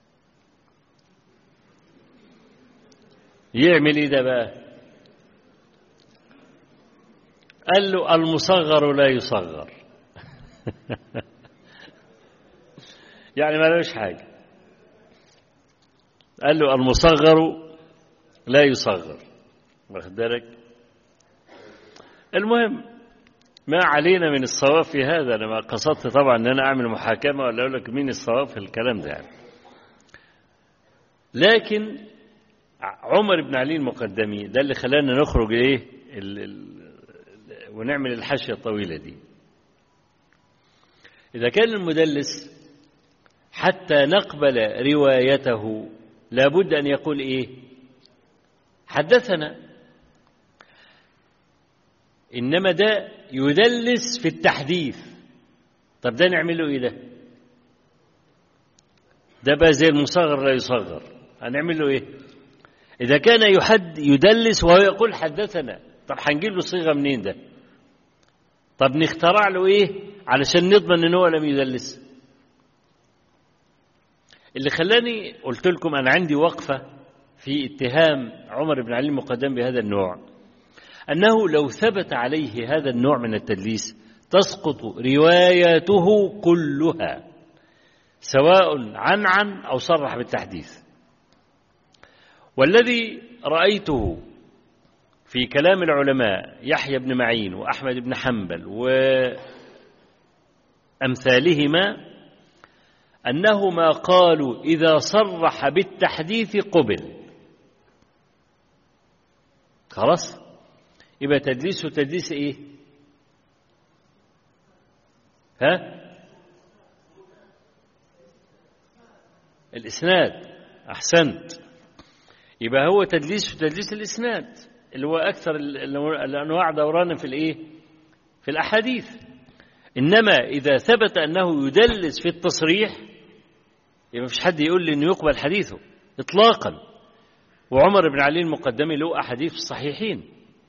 يعمل ايه ده بقى قال له المصغر لا يصغر يعني ما لوش حاجة قال له المصغر لا يصغر واخد بالك المهم ما علينا من الصواب في هذا انا ما قصدت طبعا ان انا اعمل محاكمه ولا اقول لك مين الصواب في الكلام ده يعني. لكن عمر بن علي المقدمي ده اللي خلانا نخرج ايه ال ال ونعمل الحاشيه الطويله دي اذا كان المدلس حتى نقبل روايته لابد ان يقول ايه حدثنا انما ده يدلس في التحديث طب ده نعمل له ايه ده ده بقى زي المصغر لا يصغر هنعمل له ايه اذا كان يحد يدلس وهو يقول حدثنا طب هنجيب له صيغه منين ده طب نخترع له ايه علشان نضمن ان هو لم يدلس اللي خلاني قلت لكم أنا عندي وقفة في اتهام عمر بن علي المقدم بهذا النوع أنه لو ثبت عليه هذا النوع من التدليس تسقط رواياته كلها سواء عن عن أو صرح بالتحديث والذي رأيته في كلام العلماء يحيى بن معين وأحمد بن حنبل وأمثالهما أنهما قالوا إذا صرح بالتحديث قبل خلاص يبقى تدليس وتدليس إيه ها الإسناد أحسنت يبقى هو تدليس وتدليس الإسناد اللي هو أكثر الأنواع دورانا في الإيه في الأحاديث إنما إذا ثبت أنه يدلس في التصريح يبقى مفيش حد يقول لي إنه يقبل حديثه إطلاقا وعمر بن علي المقدمي له أحاديث في الصحيحين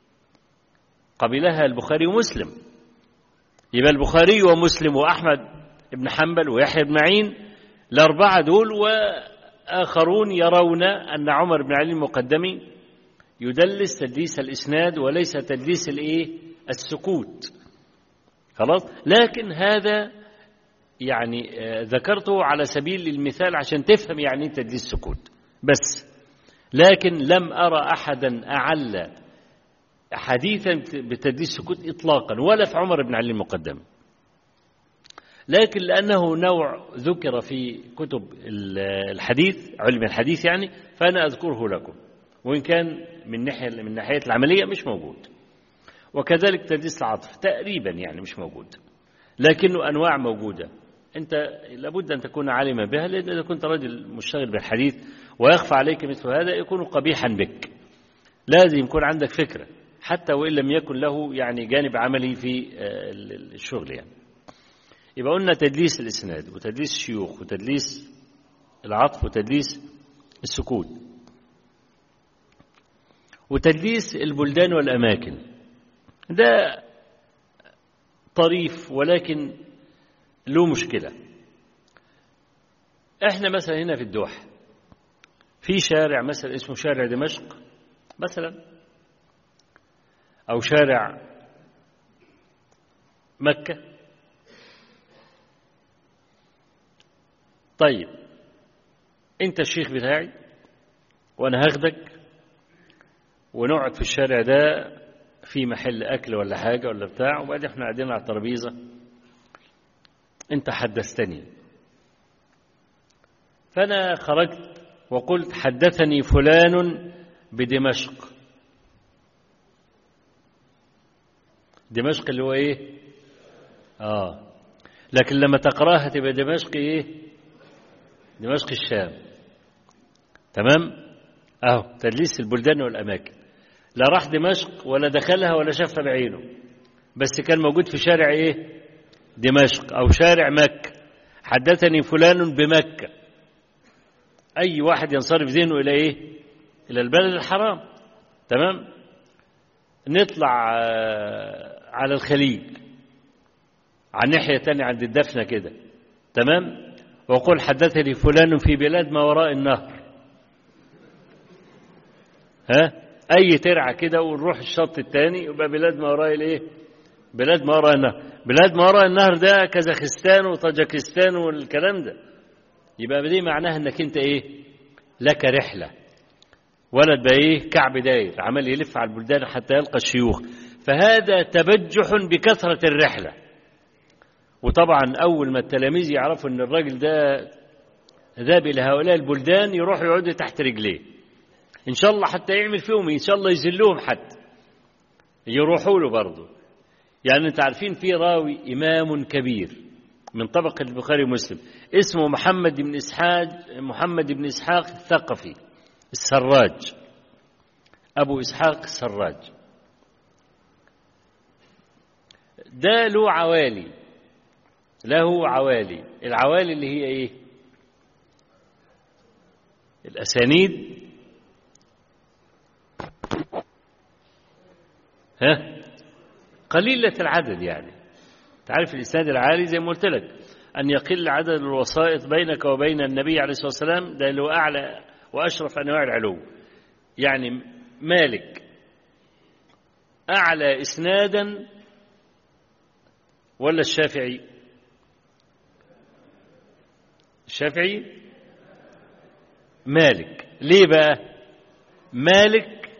قبلها البخاري ومسلم يبقى البخاري ومسلم وأحمد بن حنبل ويحيى بن معين الأربعة دول وآخرون يرون أن عمر بن علي المقدمي يدلس تدليس الإسناد وليس تدليس الإيه السكوت خلاص لكن هذا يعني ذكرته على سبيل المثال عشان تفهم يعني ايه تدليس السكوت بس لكن لم أرى أحدا أعلى حديثا بتدليس السكوت إطلاقا ولا في عمر بن علي المقدم لكن لأنه نوع ذكر في كتب الحديث علم الحديث يعني فأنا أذكره لكم وإن كان من ناحية من ناحية العملية مش موجود وكذلك تدليس العطف تقريبا يعني مش موجود لكنه أنواع موجودة أنت لابد أن تكون عالما بها لأن إذا كنت رجل مشتغل بالحديث ويخفى عليك مثل هذا يكون قبيحا بك لازم يكون عندك فكرة حتى وإن لم يكن له يعني جانب عملي في الشغل يعني يبقى قلنا تدليس الإسناد وتدليس الشيوخ وتدليس العطف وتدليس السكوت وتدليس البلدان والأماكن ده طريف ولكن له مشكلة احنا مثلا هنا في الدوحة في شارع مثلا اسمه شارع دمشق مثلا أو شارع مكة طيب انت الشيخ بتاعي وانا هاخدك ونقعد في الشارع ده في محل اكل ولا حاجه ولا بتاع وبعدين احنا قاعدين على الترابيزه انت حدثتني فانا خرجت وقلت حدثني فلان بدمشق دمشق اللي هو ايه اه لكن لما تقراها تبقى دمشق ايه دمشق الشام تمام اهو تدليس البلدان والاماكن لا راح دمشق ولا دخلها ولا شافها بعينه بس كان موجود في شارع ايه دمشق او شارع مكه حدثني فلان بمكه اي واحد ينصرف ذهنه الى ايه الى البلد الحرام تمام نطلع على الخليج على الناحيه الثانيه عند الدفنه كده تمام وقل حدثني فلان في بلاد ما وراء النهر ها اي ترعه كده ونروح الشط الثاني يبقى بلاد ما وراء الايه بلاد ما وراء النهر بلاد ما وراء النهر ده كازاخستان وطاجكستان والكلام ده يبقى دي معناها انك انت ايه لك رحله ولد بقى ايه كعب داير عمال يلف على البلدان حتى يلقى الشيوخ فهذا تبجح بكثره الرحله وطبعا أول ما التلاميذ يعرفوا أن الراجل ده ذهب إلى هؤلاء البلدان يروحوا يقعدوا تحت رجليه إن شاء الله حتى يعمل فيهم إن شاء الله يذلهم حتى يروحوا له برضه يعني أنت عارفين في راوي إمام كبير من طبقة البخاري ومسلم اسمه محمد بن إسحاق محمد بن إسحاق الثقفي السراج أبو إسحاق السراج ده له عوالي له عوالي العوالي اللي هي ايه الاسانيد ها قليلة العدد يعني تعرف الإسناد العالي زي ما قلت لك أن يقل عدد الوسائط بينك وبين النبي عليه الصلاة والسلام ده اللي هو أعلى وأشرف أنواع العلو يعني مالك أعلى إسنادا ولا الشافعي الشافعي مالك ليه بقى مالك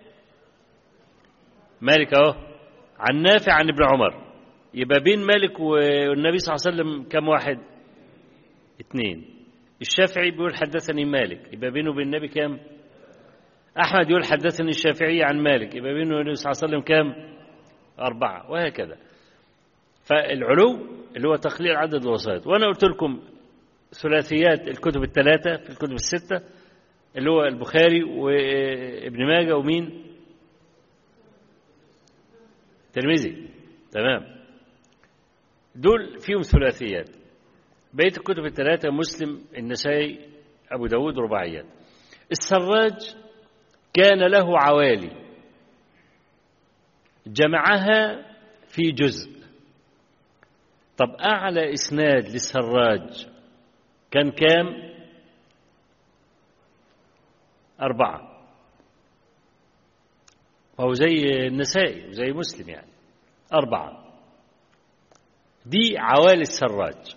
مالك اهو عن نافع عن ابن عمر يبقى بين مالك والنبي صلى الله عليه وسلم كم واحد اثنين الشافعي بيقول حدثني مالك يبقى بينه وبين النبي كام أحمد يقول حدثني الشافعي عن مالك يبقى بينه وبين النبي صلى الله عليه وسلم كام أربعة وهكذا فالعلو اللي هو تقليل عدد الوسائط وأنا قلت لكم ثلاثيات الكتب الثلاثة في الكتب الستة اللي هو البخاري وابن ماجه ومين ترمذي تمام دول فيهم ثلاثيات بقية الكتب الثلاثة مسلم النسائي أبو داود رباعيات السراج كان له عوالي جمعها في جزء طب أعلى إسناد للسراج كان كام أربعة فهو زي النسائي وزي مسلم يعني أربعة دي عوالي السراج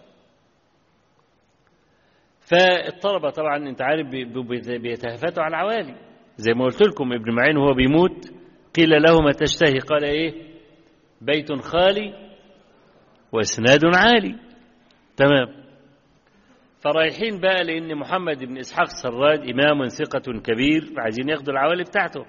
فالطلبة طبعا انت عارف بيتهافتوا على العوالي زي ما قلت لكم ابن معين وهو بيموت قيل له ما تشتهي قال ايه بيت خالي واسناد عالي تمام فرايحين بقى لان محمد بن اسحاق سراج امام ثقة كبير عايزين ياخدوا العوالي بتاعته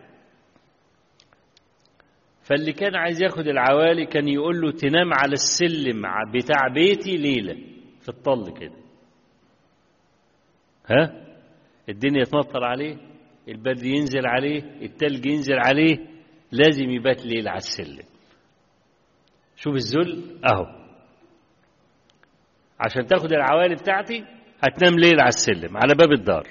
فاللي كان عايز ياخد العوالي كان يقول له تنام على السلم بتاع بيتي ليلة في الطل كده ها الدنيا تمطر عليه البرد ينزل عليه التلج ينزل عليه لازم يبات ليل على السلم شوف الذل اهو عشان تاخد العوالي بتاعتي هتنام ليل على السلم على باب الدار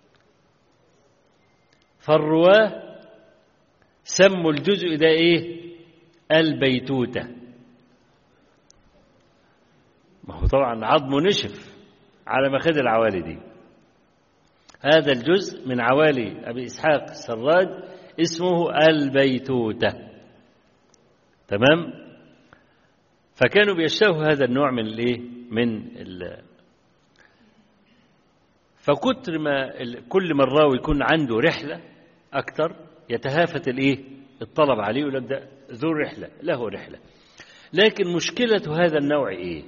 فالرواه سموا الجزء ده ايه البيتوتة ما هو طبعا عظمه نشف على ما خد العوالي دي هذا الجزء من عوالي أبي إسحاق السراج اسمه البيتوتة تمام فكانوا بيشتهوا هذا النوع من الايه من ال فكتر ما كل ما الراوي يكون عنده رحلة أكتر يتهافت الايه الطلب عليه يقول لك ده ذو رحلة له رحلة لكن مشكلة هذا النوع ايه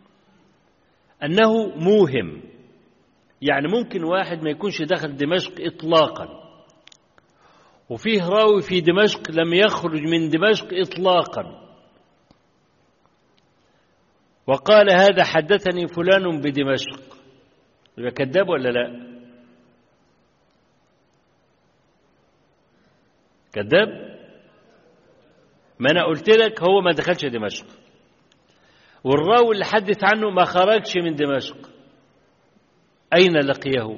أنه موهم يعني ممكن واحد ما يكونش دخل دمشق إطلاقا وفيه راوي في دمشق لم يخرج من دمشق إطلاقا وقال هذا حدثني فلان بدمشق يبقى كذاب ولا لا كذاب ما انا قلت لك هو ما دخلش دمشق والراوي اللي حدث عنه ما خرجش من دمشق اين لقيه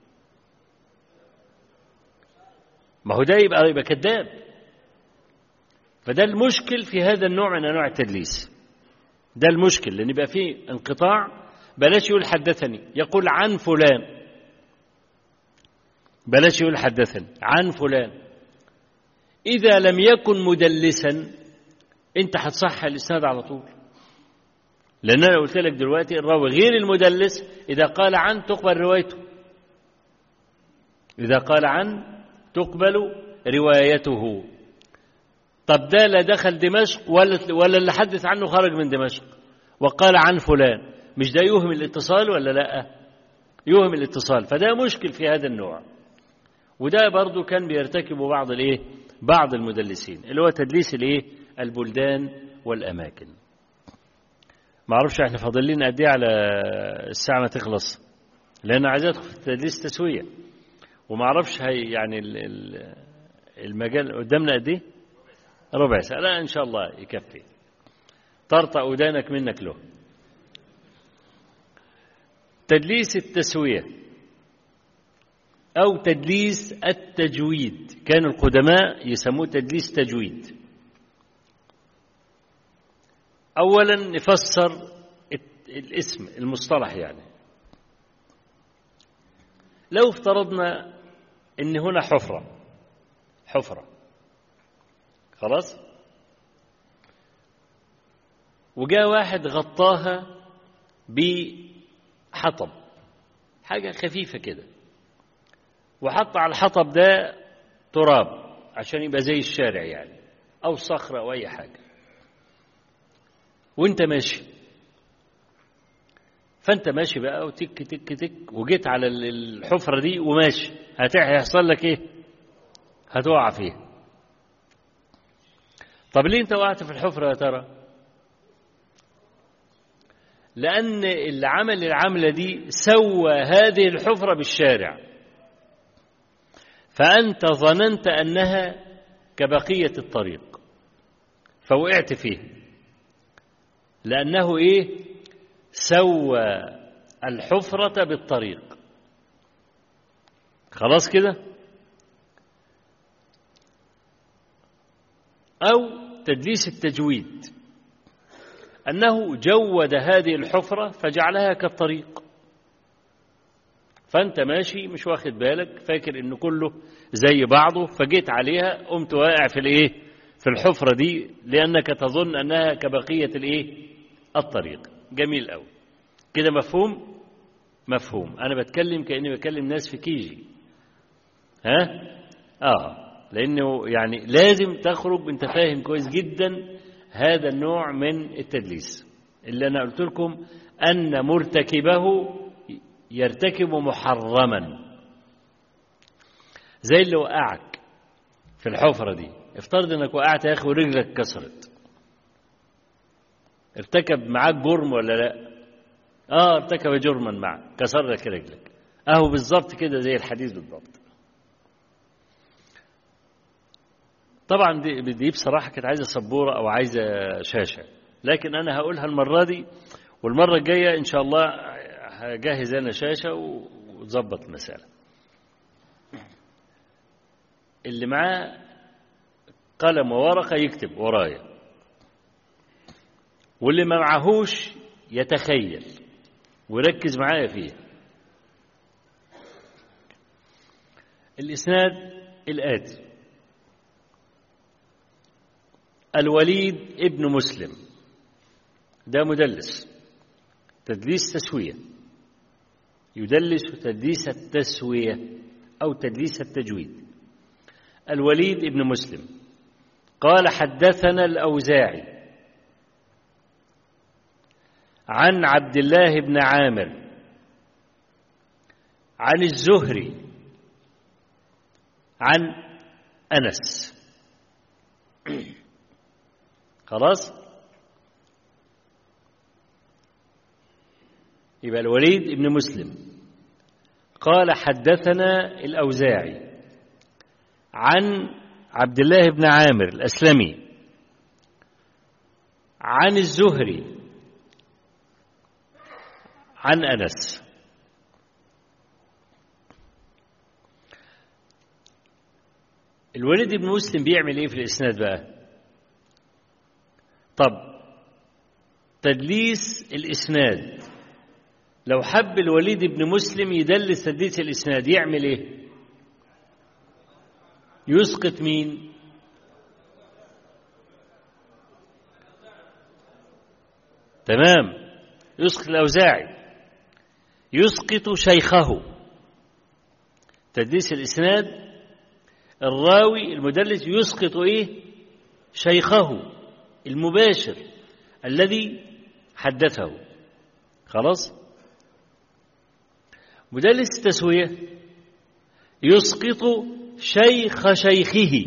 ما هو ده يبقى يبقى كذاب فده المشكل في هذا النوع من انواع التدليس ده المشكل لان يبقى فيه انقطاع بلاش يقول حدثني يقول عن فلان بلاش يقول حدثني عن فلان إذا لم يكن مدلسا أنت هتصح الإسناد على طول لأن أنا قلت لك دلوقتي الراوي غير المدلس إذا قال عن تقبل روايته إذا قال عن تقبل روايته طب ده لا دخل دمشق ولا ولا اللي حدث عنه خرج من دمشق وقال عن فلان مش ده يوهم الاتصال ولا لا يوهم الاتصال فده مشكل في هذا النوع وده برضو كان بيرتكبه بعض الايه بعض المدلسين اللي هو تدليس الايه البلدان والاماكن ما اعرفش احنا فاضل لنا قد ايه على الساعه ما تخلص لان عايز ادخل في تدليس تسويه وما اعرفش هي يعني المجال قدامنا قد ايه ربع ساعه لا ان شاء الله يكفي طرطق ودانك منك له تدليس التسويه أو تدليس التجويد كان القدماء يسموه تدليس تجويد أولا نفسر الاسم المصطلح يعني لو افترضنا ان هنا حفرة حفرة خلاص وجاء واحد غطاها بحطب حاجة خفيفة كده وحط على الحطب ده تراب عشان يبقى زي الشارع يعني أو صخرة أو أي حاجة وانت ماشي فانت ماشي بقى وتك تك تك وجيت على الحفرة دي وماشي هيحصل لك ايه هتقع فيها طب ليه انت وقعت في الحفرة يا ترى لأن اللي عمل العملة دي سوى هذه الحفرة بالشارع فأنت ظننت أنها كبقية الطريق فوقعت فيه لأنه إيه سوى الحفرة بالطريق خلاص كده أو تدليس التجويد أنه جود هذه الحفرة فجعلها كالطريق فأنت ماشي مش واخد بالك فاكر إنه كله زي بعضه فجيت عليها قمت واقع في الإيه في الحفرة دي لأنك تظن أنها كبقية الإيه الطريق جميل أوي كده مفهوم مفهوم أنا بتكلم كأني بكلم ناس في كيجي ها آه لأنه يعني لازم تخرج أنت فاهم كويس جدا هذا النوع من التدليس اللي أنا قلت لكم أن مرتكبه يرتكب محرما زي اللي وقعك في الحفرة دي افترض انك وقعت يا اخي ورجلك كسرت ارتكب معاك جرم ولا لا اه ارتكب جرما معك كسر لك رجلك اهو بالظبط كده زي الحديث بالظبط طبعا دي, دي بصراحة كانت عايزة سبورة أو عايزة شاشة لكن أنا هقولها المرة دي والمرة الجاية إن شاء الله هجهز أنا شاشة وظبط المسألة اللي معاه قلم وورقة يكتب ورايا واللي ما معهوش يتخيل ويركز معايا فيه الإسناد الآتي الوليد ابن مسلم ده مدلس تدليس تسوية يدلس تدليس التسوية أو تدليس التجويد الوليد ابن مسلم قال حدثنا الأوزاعي عن عبد الله بن عامر عن الزهري عن أنس خلاص يبقى الوليد بن مسلم قال حدثنا الأوزاعي عن عبد الله بن عامر الأسلمي عن الزهري عن أنس الوليد بن مسلم بيعمل ايه في الاسناد بقى طب تدليس الاسناد لو حب الوليد بن مسلم يدلس تدليس الاسناد يعمل ايه يسقط مين تمام يسقط الاوزاعي يسقط شيخه تدليس الاسناد الراوي المدلس يسقط ايه شيخه المباشر الذي حدثه خلاص مدلس التسوية يسقط شيخ شيخه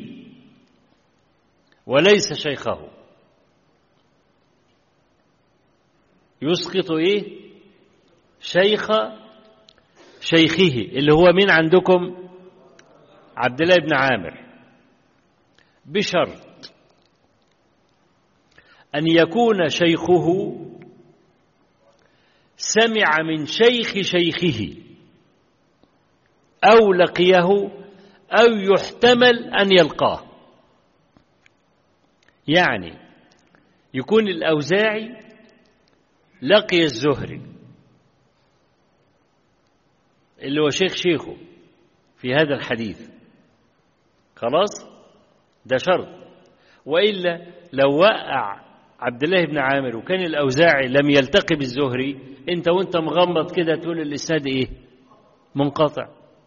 وليس شيخه يسقط ايه شيخ شيخه اللي هو مين عندكم عبد الله بن عامر بشرط أن يكون شيخه سمع من شيخ شيخه أو لقيه أو يحتمل أن يلقاه يعني يكون الأوزاعي لقي الزهري اللي هو شيخ شيخه في هذا الحديث خلاص ده شرط وإلا لو وقع عبد الله بن عامر وكان الأوزاعي لم يلتقي بالزهري أنت وأنت مغمض كده تقول الإسناد إيه منقطع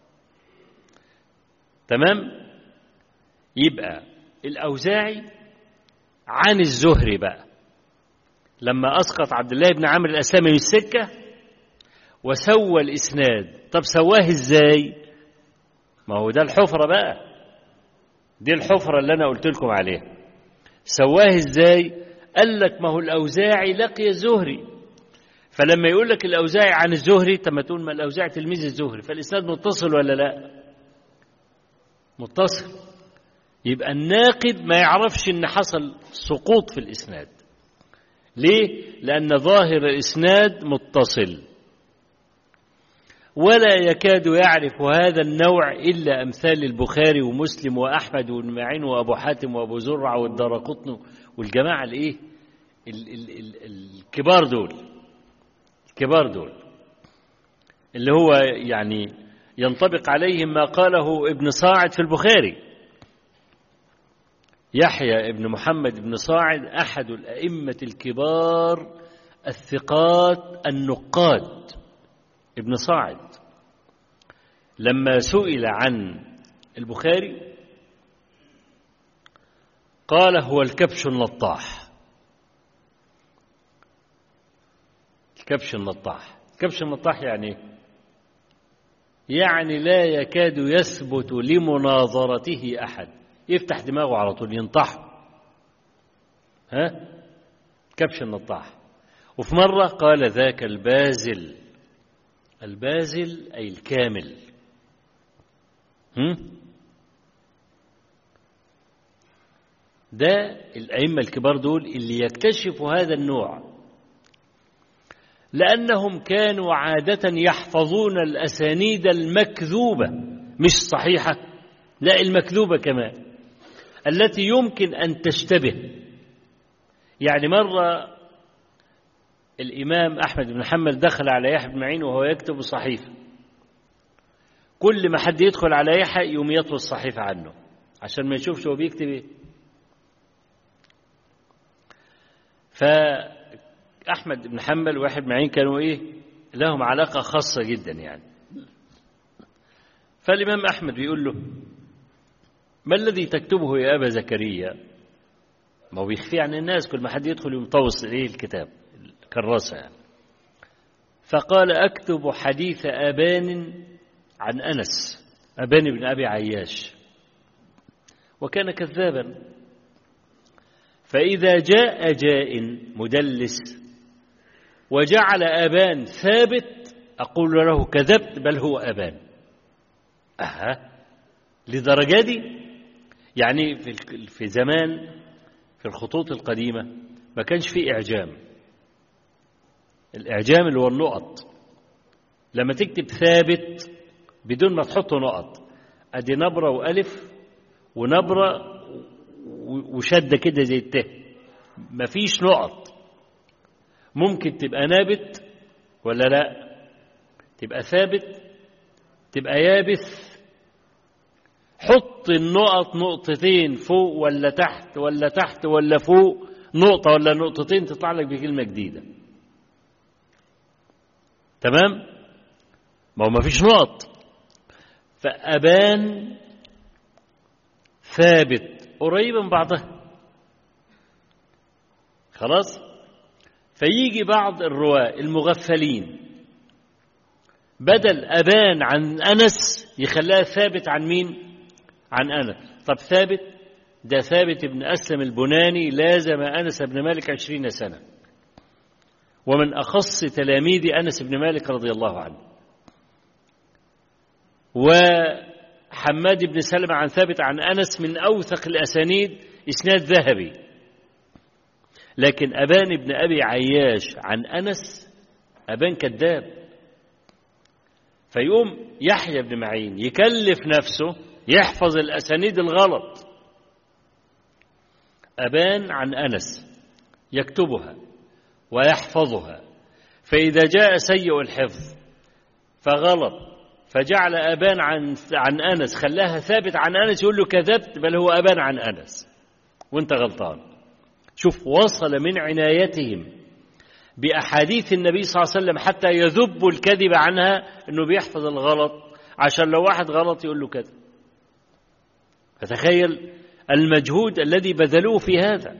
تمام يبقى الأوزاعي عن الزهري بقى لما أسقط عبد الله بن عامر الأسلامي من السكة وسوى الإسناد طب سواه إزاي ما هو ده الحفرة بقى دي الحفرة اللي أنا قلت لكم عليها سواه إزاي قال لك ما هو الأوزاعي لقي الزهري فلما يقول لك الأوزاعي عن الزهري طب ما تقول ما الأوزاعي تلميذ الزهري فالإسناد متصل ولا لا متصل يبقى الناقد ما يعرفش ان حصل سقوط في الاسناد ليه لان ظاهر الاسناد متصل ولا يكاد يعرف هذا النوع الا امثال البخاري ومسلم واحمد وابن معين وابو حاتم وابو زرع والدرقطن والجماعه الايه ال- ال- ال- الكبار دول الكبار دول اللي هو يعني ينطبق عليهم ما قاله ابن صاعد في البخاري يحيى ابن محمد بن صاعد أحد الأئمة الكبار الثقات النقاد ابن صاعد لما سئل عن البخاري قال هو الكبش النطاح الكبش النطاح الكبش النطاح يعني ايه يعني لا يكاد يثبت لمناظرته أحد يفتح دماغه على طول ينطحه ها كبش النطاح وفي مرة قال ذاك البازل البازل أي الكامل هم؟ ده الأئمة الكبار دول اللي يكتشفوا هذا النوع لأنهم كانوا عادة يحفظون الأسانيد المكذوبة مش صحيحة لا المكذوبة كمان التي يمكن أن تشتبه يعني مرة الإمام أحمد بن حنبل دخل على يحيى بن معين وهو يكتب صحيفة كل ما حد يدخل على يحيى يقوم يطوي الصحيفة عنه عشان ما يشوفش هو بيكتب ايه فأحمد بن حنبل ويحيى بن معين كانوا ايه لهم علاقة خاصة جدا يعني فالإمام أحمد بيقول له ما الذي تكتبه يا أبا زكريا ما هو بيخفي عن الناس كل ما حد يدخل يمطوس إليه الكتاب الكراسة يعني فقال أكتب حديث أبان عن أنس أبان بن أبي عياش وكان كذابا فإذا جاء جاء مدلس وجعل أبان ثابت أقول له كذبت بل هو أبان أها لدرجة دي يعني في في زمان في الخطوط القديمة ما كانش في إعجام الإعجام اللي هو النقط لما تكتب ثابت بدون ما تحط نقط أدي نبرة وألف ونبرة وشدة كده زي الت مفيش نقط ممكن تبقى نابت ولا لا تبقى ثابت تبقى يابس حط النقط نقطتين فوق ولا تحت ولا تحت ولا فوق نقطة ولا نقطتين تطلع لك بكلمة جديدة تمام ما هو ما فيش نقط فأبان ثابت قريب من بعضها خلاص فيجي بعض الرواة المغفلين بدل أبان عن أنس يخليها ثابت عن مين عن أنس طب ثابت ده ثابت بن أسلم البناني لازم أنس بن مالك عشرين سنة ومن أخص تلاميذ أنس بن مالك رضي الله عنه وحماد بن سلمة عن ثابت عن أنس من أوثق الأسانيد إسناد ذهبي لكن أبان بن أبي عياش عن أنس أبان كذاب فيقوم يحيى بن معين يكلف نفسه يحفظ الأسانيد الغلط أبان عن أنس يكتبها ويحفظها فإذا جاء سيء الحفظ فغلط فجعل أبان عن عن أنس خلاها ثابت عن أنس يقول له كذبت بل هو أبان عن أنس وأنت غلطان شوف وصل من عنايتهم بأحاديث النبي صلى الله عليه وسلم حتى يذب الكذب عنها أنه بيحفظ الغلط عشان لو واحد غلط يقول له كذا فتخيل المجهود الذي بذلوه في هذا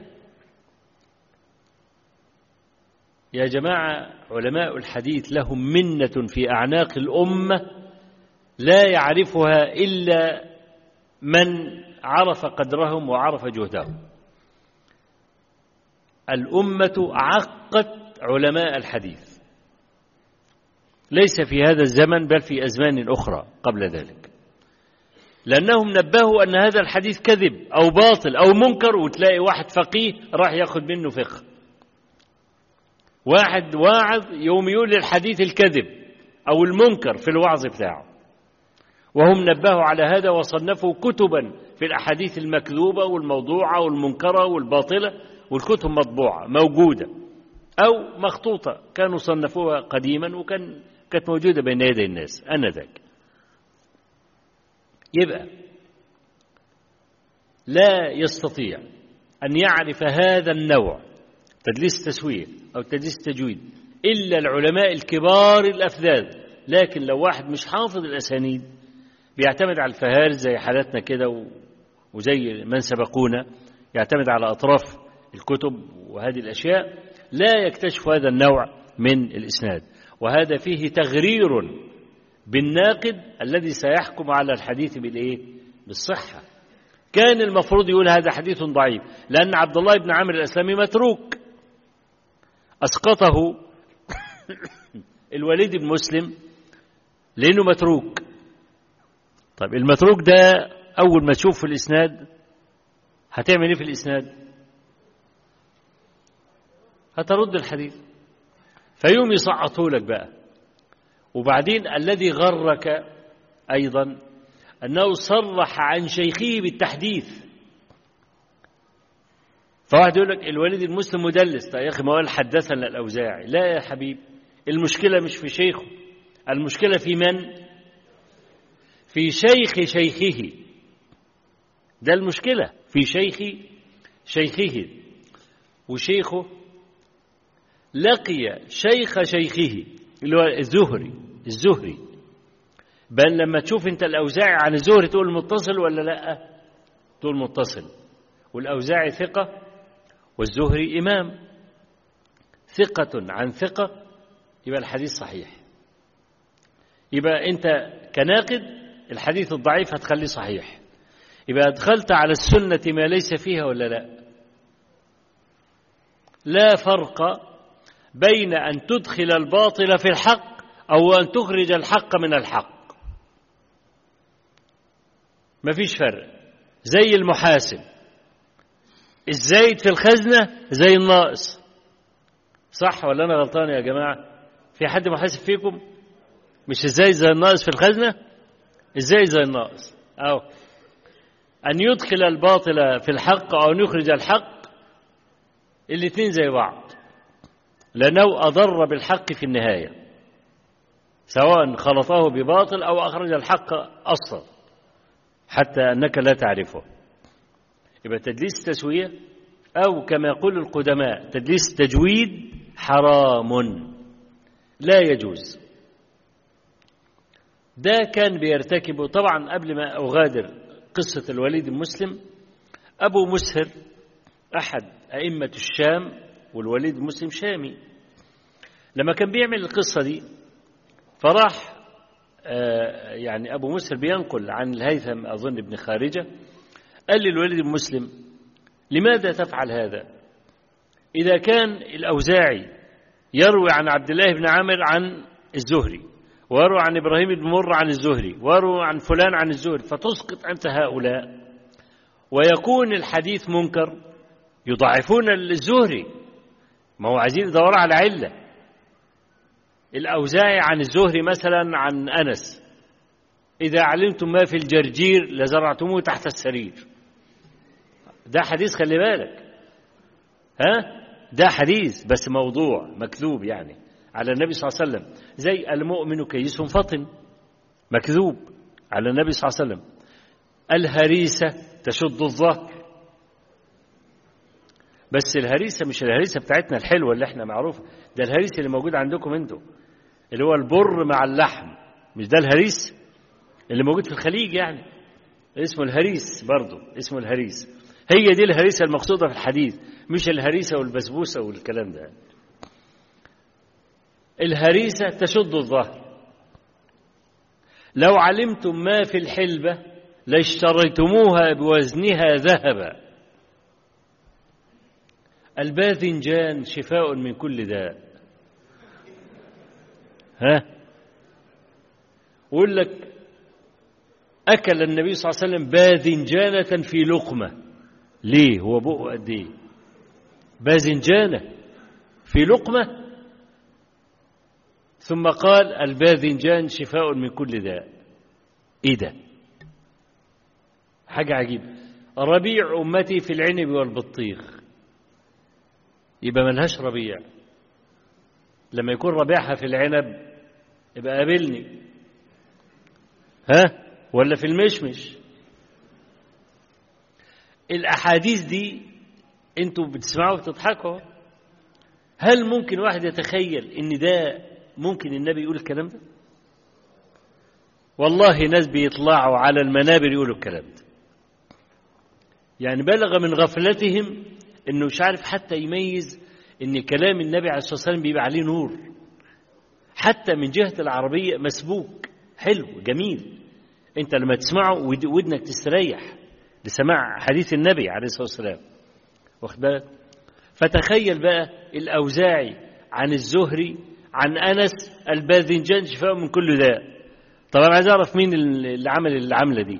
يا جماعة علماء الحديث لهم منة في أعناق الأمة لا يعرفها إلا من عرف قدرهم وعرف جهدهم الأمة عقت علماء الحديث ليس في هذا الزمن بل في أزمان أخرى قبل ذلك لأنهم نبهوا أن هذا الحديث كذب أو باطل أو منكر وتلاقي واحد فقيه راح ياخد منه فقه واحد واعظ يوم يقول الحديث الكذب أو المنكر في الوعظ بتاعه وهم نبهوا على هذا وصنفوا كتبا في الأحاديث المكذوبة والموضوعة والمنكرة والباطلة والكتب مطبوعة موجودة أو مخطوطة كانوا صنفوها قديما وكان كانت موجودة بين يدي الناس أنذاك يبقى لا يستطيع أن يعرف هذا النوع تدليس تسوية أو تدليس تجويد إلا العلماء الكبار الأفذاذ لكن لو واحد مش حافظ الأسانيد بيعتمد على الفهارس زي حالاتنا كده وزي من سبقونا يعتمد على أطراف الكتب وهذه الأشياء لا يكتشف هذا النوع من الإسناد وهذا فيه تغرير بالناقد الذي سيحكم على الحديث بالإيه؟ بالصحة كان المفروض يقول هذا حديث ضعيف لأن عبد الله بن عامر الأسلامي متروك أسقطه الوليد بن مسلم لأنه متروك طيب المتروك ده أول ما تشوف في الإسناد هتعمل إيه في الإسناد هترد الحديث فيوم يسقطه لك بقى وبعدين الذي غرك أيضا أنه صرح عن شيخه بالتحديث فواحد يقول لك الوليد المسلم مدلس طيب يا أخي ما قال حدثنا الأوزاعي لا يا حبيبي المشكلة مش في شيخه المشكلة في من في شيخ شيخه ده المشكلة في شيخ شيخه وشيخه لقي شيخ شيخه اللي هو الزهري الزهري بل لما تشوف انت الاوزاعي عن الزهري تقول متصل ولا لا تقول متصل والاوزاعي ثقه والزهري امام ثقه عن ثقه يبقى الحديث صحيح يبقى انت كناقد الحديث الضعيف هتخليه صحيح يبقى ادخلت على السنه ما ليس فيها ولا لا لا فرق بين أن تدخل الباطل في الحق أو أن تخرج الحق من الحق ما فيش فرق زي المحاسب الزايد في الخزنة زي الناقص صح ولا أنا غلطان يا جماعة في حد محاسب فيكم مش الزايد زي الناقص في الخزنة الزايد زي الناقص أو أن يدخل الباطل في الحق أو أن يخرج الحق الاثنين زي بعض لأنه أضر بالحق في النهاية سواء خلطه بباطل أو أخرج الحق أصلا حتى أنك لا تعرفه يبقى تدليس تسوية أو كما يقول القدماء تدليس تجويد حرام لا يجوز ده كان بيرتكبه طبعا قبل ما أغادر قصة الوليد المسلم أبو مسهر أحد أئمة الشام والوليد المسلم شامي لما كان بيعمل القصة دي فراح يعني أبو مسهر بينقل عن الهيثم أظن ابن خارجة قال للوليد المسلم لماذا تفعل هذا إذا كان الأوزاعي يروي عن عبد الله بن عامر عن الزهري ويروي عن إبراهيم بن مر عن الزهري ويروي عن فلان عن الزهري فتسقط أنت هؤلاء ويكون الحديث منكر يضعفون الزهري ما هو عايزين يدوروا على علة الأوزاعي عن الزهري مثلا عن أنس إذا علمتم ما في الجرجير لزرعتموه تحت السرير ده حديث خلي بالك ها ده حديث بس موضوع مكذوب يعني على النبي صلى الله عليه وسلم زي المؤمن كيس فطن مكذوب على النبي صلى الله عليه وسلم الهريسة تشد الظهر بس الهريسة مش الهريسة بتاعتنا الحلوة اللي احنا معروف ده الهريس اللي موجود عندكم انتوا اللي هو البر مع اللحم مش ده الهريس اللي موجود في الخليج يعني اسمه الهريس برضه اسمه الهريس هي دي الهريسة المقصودة في الحديث مش الهريسة والبسبوسة والكلام ده الهريسة تشد الظهر لو علمتم ما في الحلبة لاشتريتموها بوزنها ذهبا الباذنجان شفاء من كل داء ها يقول لك أكل النبي صلى الله عليه وسلم باذنجانة في لقمة ليه هو بقه قد ايه باذنجانة في لقمة ثم قال الباذنجان شفاء من كل داء ايه ده حاجة عجيبة ربيع أمتي في العنب والبطيخ يبقى ملهاش ربيع لما يكون ربيعها في العنب يبقى قابلني ها ولا في المشمش الأحاديث دي انتوا بتسمعوا وبتضحكوا هل ممكن واحد يتخيل ان ده ممكن النبي يقول الكلام ده والله ناس بيطلعوا على المنابر يقولوا الكلام ده يعني بلغ من غفلتهم انه مش عارف حتى يميز ان كلام النبي عليه الصلاه والسلام بيبقى عليه نور حتى من جهه العربيه مسبوك حلو جميل انت لما تسمعه ودنك تستريح لسماع حديث النبي عليه الصلاه والسلام واخد بالك فتخيل بقى الاوزاعي عن الزهري عن انس الباذنجان شفاء من كل داء طبعا عايز اعرف مين اللي عمل العمله دي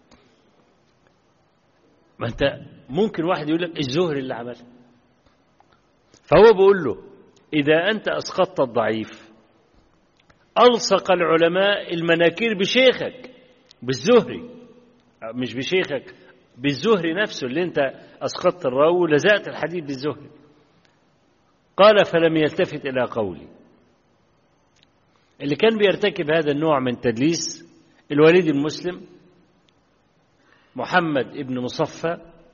ما انت ممكن واحد يقول لك الزهري اللي عملها فهو بيقول له إذا أنت أسقطت الضعيف ألصق العلماء المناكير بشيخك بالزهري مش بشيخك بالزهري نفسه اللي أنت أسقطت الراوي ولزقت الحديث بالزهري قال فلم يلتفت إلى قولي اللي كان بيرتكب هذا النوع من تدليس الوليد المسلم محمد ابن مصفى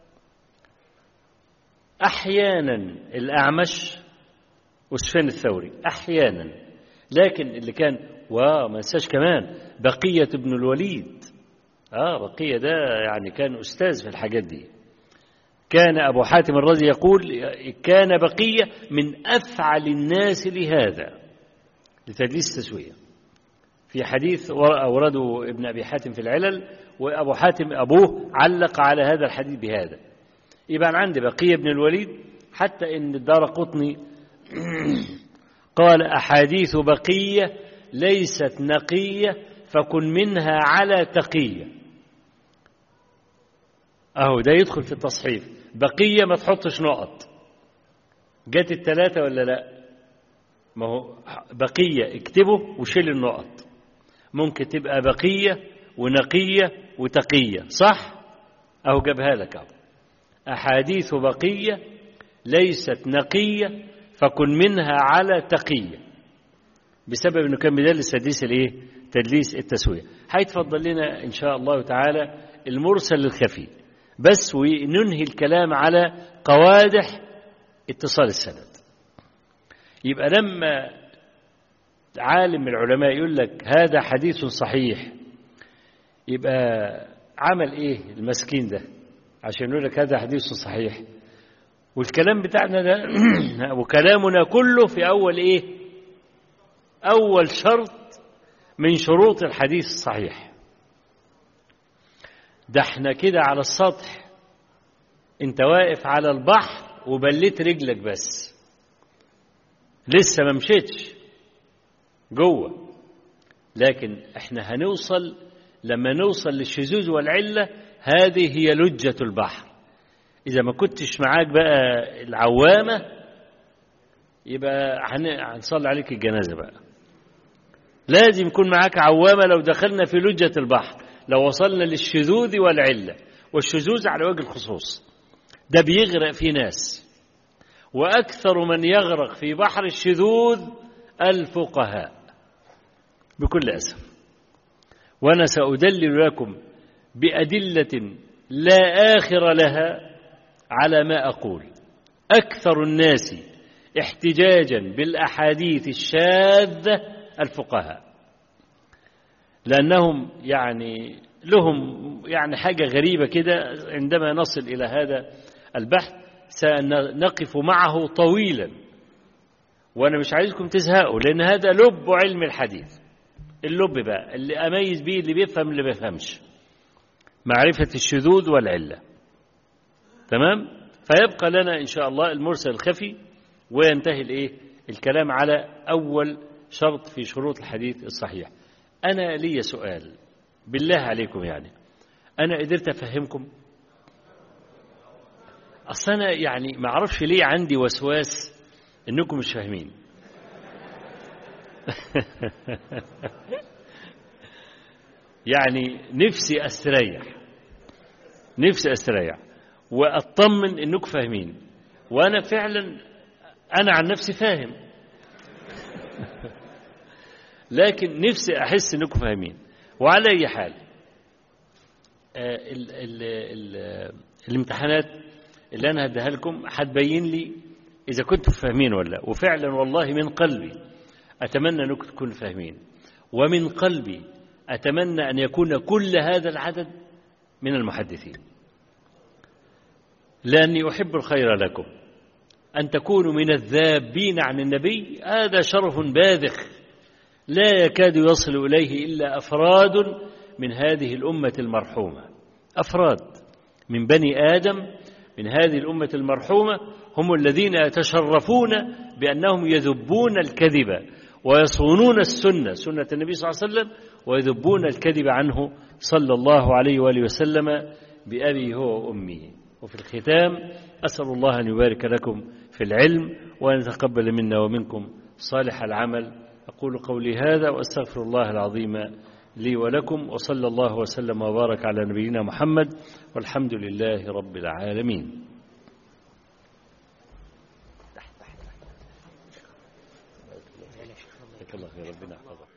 أحيانا الأعمش وسفيان الثوري أحيانا لكن اللي كان وما ننساش كمان بقية ابن الوليد آه بقية ده يعني كان أستاذ في الحاجات دي كان أبو حاتم الرازي يقول كان بقية من أفعل الناس لهذا لتدليس التسوية في حديث أورده ابن أبي حاتم في العلل وأبو حاتم أبوه علق على هذا الحديث بهذا يبقى أنا عندي بقية بن الوليد حتى إن الدار قطني قال أحاديث بقية ليست نقية فكن منها على تقية أهو ده يدخل في التصحيف بقية ما تحطش نقط جت الثلاثة ولا لا ما هو بقية اكتبه وشيل النقط ممكن تبقى بقية ونقية وتقية صح أهو جابها لك أهو أحاديث بقية ليست نقية فكن منها على تقية بسبب أنه كان بيدلس تدليس الإيه؟ تدليس التسوية هيتفضل لنا إن شاء الله تعالى المرسل الخفي بس وننهي الكلام على قوادح اتصال السند يبقى لما عالم من العلماء يقول لك هذا حديث صحيح يبقى عمل ايه المسكين ده عشان يقول لك هذا حديث صحيح والكلام بتاعنا ده وكلامنا كله في أول إيه أول شرط من شروط الحديث الصحيح ده احنا كده على السطح انت واقف على البحر وبليت رجلك بس لسه ما مشيتش جوه لكن احنا هنوصل لما نوصل للشذوذ والعله هذه هي لجة البحر إذا ما كنتش معاك بقى العوامة يبقى هنصلي عليك الجنازة بقى لازم يكون معاك عوامة لو دخلنا في لجة البحر لو وصلنا للشذوذ والعلة والشذوذ على وجه الخصوص ده بيغرق في ناس وأكثر من يغرق في بحر الشذوذ الفقهاء بكل أسف وأنا سأدلل لكم بأدلة لا آخر لها على ما أقول أكثر الناس احتجاجا بالأحاديث الشاذة الفقهاء لأنهم يعني لهم يعني حاجة غريبة كده عندما نصل إلى هذا البحث سنقف معه طويلا وأنا مش عايزكم تزهقوا لأن هذا لب علم الحديث اللب بقى اللي أميز بيه اللي بيفهم اللي بيفهمش معرفة الشذوذ والعلة تمام فيبقى لنا إن شاء الله المرسل الخفي وينتهي الإيه الكلام على أول شرط في شروط الحديث الصحيح أنا لي سؤال بالله عليكم يعني أنا قدرت أفهمكم أصل أنا يعني ما أعرفش ليه عندي وسواس إنكم مش فاهمين يعني نفسي استريح نفسي استريح واطمن انكم فاهمين وانا فعلا انا عن نفسي فاهم لكن نفسي احس انكم فاهمين وعلى اي حال ال ال ال الامتحانات اللي انا هديها لكم هتبين لي اذا كنتم فاهمين ولا لا وفعلا والله من قلبي اتمنى انكم تكونوا فاهمين ومن قلبي أتمنى أن يكون كل هذا العدد من المحدثين لأني أحب الخير لكم أن تكونوا من الذابين عن النبي هذا شرف باذخ لا يكاد يصل إليه إلا أفراد من هذه الأمة المرحومة أفراد من بني آدم من هذه الأمة المرحومة هم الذين يتشرفون بأنهم يذبون الكذب ويصونون السنة سنة النبي صلى الله عليه وسلم ويذبون الكذب عنه صلى الله عليه وآله وسلم بأبي هو وأمي وفي الختام أسأل الله أن يبارك لكم في العلم وأن يتقبل منا ومنكم صالح العمل أقول قولي هذا وأستغفر الله العظيم لي ولكم وصلى الله وسلم وبارك على نبينا محمد والحمد لله رب العالمين الله خير ربنا يحفظك